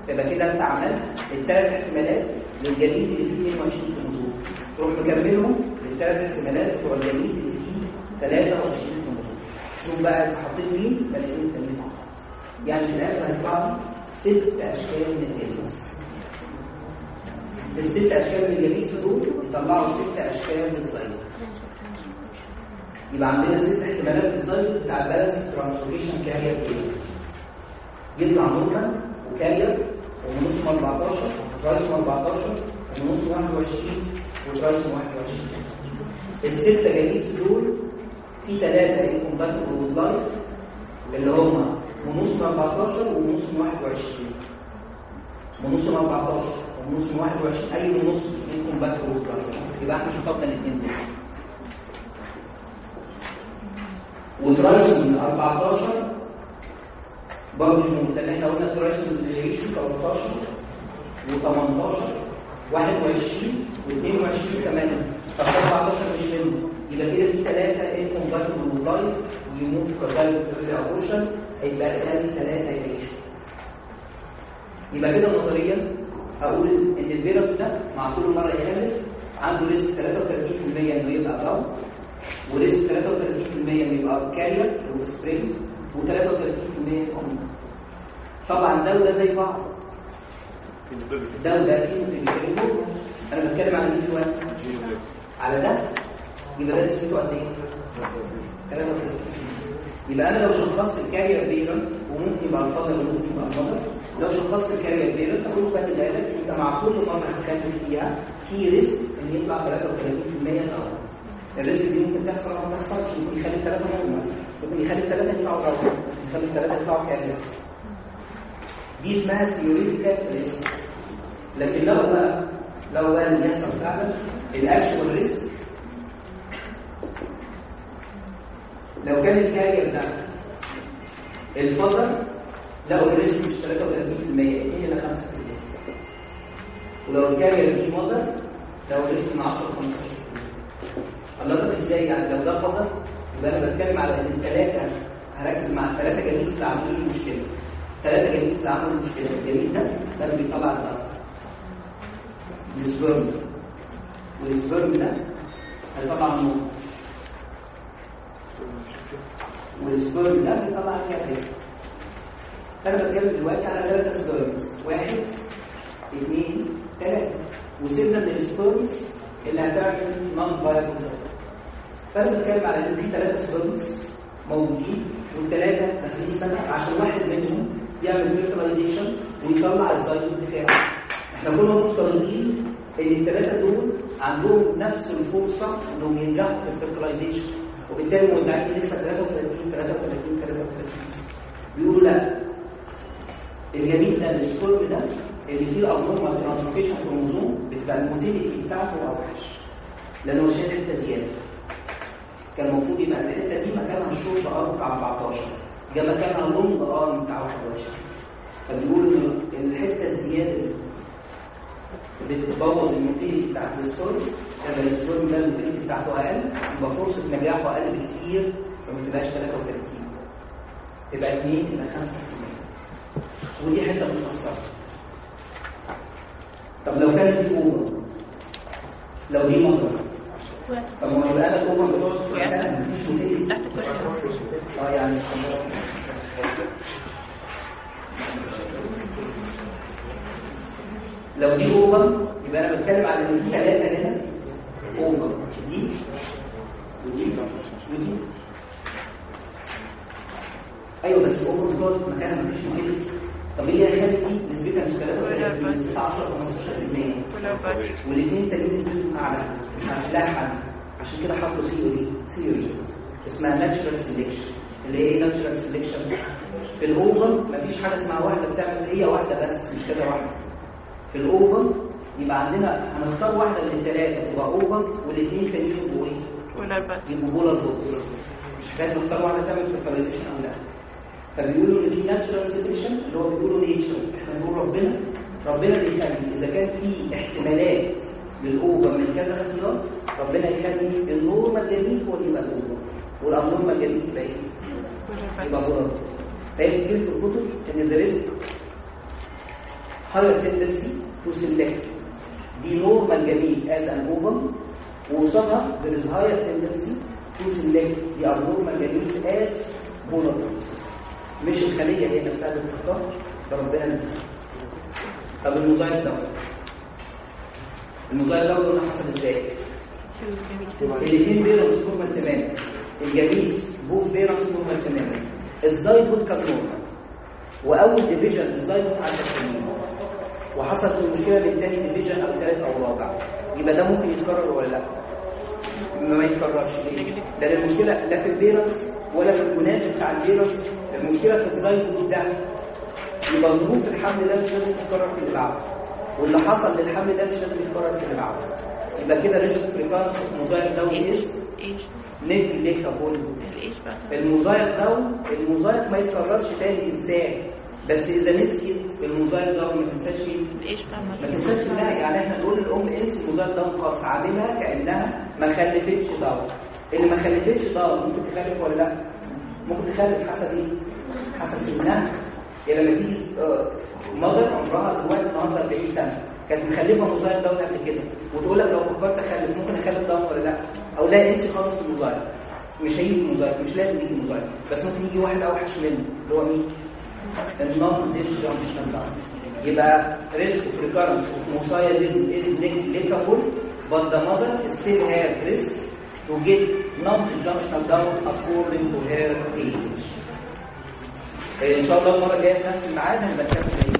تبقى كده انت عملت الثلاث احتمالات للجليد اللي فيه 22 كروموسوم تروح مكملهم للثلاث احتمالات بتوع الجليد اللي فيه 23 كروموسوم شوف بقى انت حطيت مين بلاقيهم التانيين مع بعض. يعني في الاخر هيطلع لي ست اشكال من الجليس الست اشكال من الجليس دول يطلعوا ست اشكال من الزيت يبقى عندنا ست احتمالات الزيت بتاع البالانس ترانسفورميشن كارير يطلع نورمال وكارير ونص 14 وترايسوم 14 ونص 21 وترايسوم 21 الستة جليس دول في ثلاثة انكومباتبل واللايف اللي هم ونص 14 ونص 21 ونص 14 ونص 21 اي ونص انكومباتبل واللايف يبقى احنا شطبنا الاثنين دول وترايسون 14 برضه لان احنا قلنا ترايسون ريشيو 13 و18 21 و22 كمان طب 14 مش منه يبقى كده في ثلاثه انكومباتبل ولايف ويموت كذلك في ابورشن هيبقى تاني ثلاثه يعيشوا يبقى كده نظريا اقول ان الفيروس ده مع كل مره يخلف عنده ريسك 33% انه يبقى ضغط وريسك 33% انه يبقى كارير وسبرينج و33% ام طبعا ده وده زي بعض ده وده فيه متجربين انا بتكلم عن مين دلوقتي على ده يبقى ده نسبته قد ايه 33 يبقى انا لو شخصت الكارير بيرنت وممكن يبقى الفضل وممكن يبقى المضر لو شخصت الكارير بيرنت اقول خلي بالك انت مع كل مره هتخلف فيها في ريسك ان يطلع 33% طبعا الريسك دي ممكن تحصل او ما تحصلش ممكن يخلي ثلاثه نورمال ممكن يخلي ثلاثه يطلعوا غلط ممكن يخلي ثلاثه يطلعوا كاريرز دي اسمها ثيوريتيكال ريسك لكن لو بقى لو بقى اللي يحصل فعلا الاكشوال ريسك لو كان الكارير ده الفضل لو الريسك مش 33% 2 الى 5% ولو الكارير دي مضر لو الريسك من 10 ل 15% الله طب ازاي يعني لو ده فضل يبقى انا بتكلم على ان الثلاثه هركز مع الثلاثه جميل اللي عملوا لي المشكله الثلاثه جميل اللي عملوا المشكله الجميل ده ده اللي بيطلع الضغط السبرم والسبرم ده هيطلع النور والسبرم ده بيطلع الكافيه انا بتكلم دلوقتي على ثلاثه سبرمز واحد اثنين ثلاثه وسيبنا من السبرمز اللي هتعمل نون فايبل فانا بتكلم على ان في ثلاثه سبرمز موجودين والثلاثه داخلين سنه عشان واحد منهم يعمل فيرتلايزيشن ويطلع الزايد بتاعه احنا كنا مفترضين ان الثلاثه دول عندهم نفس الفرصه انهم ينجحوا في الفيرتلايزيشن وبالتالي موزعين نسبه 33 33 33 بيقولوا لا الجميل ده السبرم ده اللي فيه الابنورمال ترانسلوكيشن كروموزوم بتبقى الموتيليتي بتاعته اوحش لانه شايل حته زياده كان المفروض يبقى الحته دي مكانها الشورت ارم بتاع 14 جه مكانها اللونج ارم بتاع 21 فبيقولوا ان الحته الزياده دي بتبوظ الموتيليتي بتاعت السبرم لما السبرم ده الموتيليتي بتاعته اقل يبقى فرصه نجاحه اقل بكتير فما تبقاش 33 تبقى 2 الى 5% ودي حته متاثره طب لو كانت دي اوفر لو دي مضر طب ما يبقى انا اوفر بتقعد في سنه مفيش موتيليتي اه يعني لو دي اوفر يبقى انا بتكلم على ان في ثلاثه هنا اوفر دي ودي ودي ايوه بس الاوفر بتقعد في مكانها مفيش موتيليتي طب هي هي دي نسبتها مش 3 نسبتها 10 15% والاثنين التانيين نسبتهم اعلى مش هتلاقي حل عشان كده حطوا ثيوري ثيوري اسمها ناتشرال سيلكشن اللي هي ايه ناتشرال سيلكشن في الاوفر مفيش حاجه اسمها واحده بتعمل هي واحده بس مش كده واحده في الاوفر يبقى عندنا هنختار واحده من الثلاثه تبقى اوفر والاثنين التانيين يبقوا ايه؟ يبقوا بولار بوكس مش حكايه نختار واحده تعمل فيرتلايزيشن او لا فبيقولوا ان في ناتشرال سيلكشن اللي هو بيقولوا نيتشر احنا بنقول ربنا ربنا بيخلي اذا كان في احتمالات للاوفر من كذا اختيار ربنا يخلي النورمال جميل هو اللي يبقى الاوفر والابنورمال جميل يبقى ايه؟ يبقى بولار فهي بتجيب في الكتب ان ده ريسك higher tendency to select the normal gamete as an ovum وقصادها there is higher tendency to select the abnormal gametes as monopoles مش الخلية هي نفسها اللي بتختار ده ربنا اللي بيختار. طب الموزايك ده الموزايك ده قلنا حصل ازاي؟ الاثنين بيرنس نورمال تماما الجميز بوث بيرنس نورمال تماما الزايبوت كان نورمال واول ديفيجن الزايبوت 10 سنين وحصلت المشكله بين تاني ديفيجن او ثالث او رابع يبقى ده ممكن يتكرر ولا لا؟ ما يتكررش ليه؟ لان المشكله لا في البيرنس ولا في الجونات بتاع البيرنس المشكله في الزايبوت ده يبقى ظروف الحمل ده مش لازم تتكرر في اللي بعده واللي حصل للحمل ده مش لازم يتكرر في اللي بعده يبقى كده ريسك فريكانس موزايك داون از ايش نيجليكابول الايش بقى الموزايك داون الموزايك ما يتكررش تاني تنساه بس اذا نسيت الموزايك داون ما تنساش ايه؟ الايش بقى ما تنساش لا يعني احنا نقول للام انسي الموزايك داون خالص عاملها كانها ما خلفتش داون اللي ما خلفتش داون ممكن تخلف ولا لا؟ ممكن تخلف حسب ايه؟ حسب سنها يعني لما تيجي مدر عمرها دلوقتي النهارده 40 سنه كانت مخلفه موزايك داون قبل كده وتقول لك لو فكرت اخلف ممكن اخلف داون ولا لا؟ او لا انسي خالص الموزايك مش هيجي موزايك مش لازم يجي موزايك بس ممكن يجي واحد اوحش منه اللي هو مين؟ النون ديش جانكشن داون يبقى risk of recurrence of mosaicism is negligible but the mother still have risk to get non-junctional down according to her age. ان شاء الله المره الجايه في نفس الميعاد هنبقى نكمل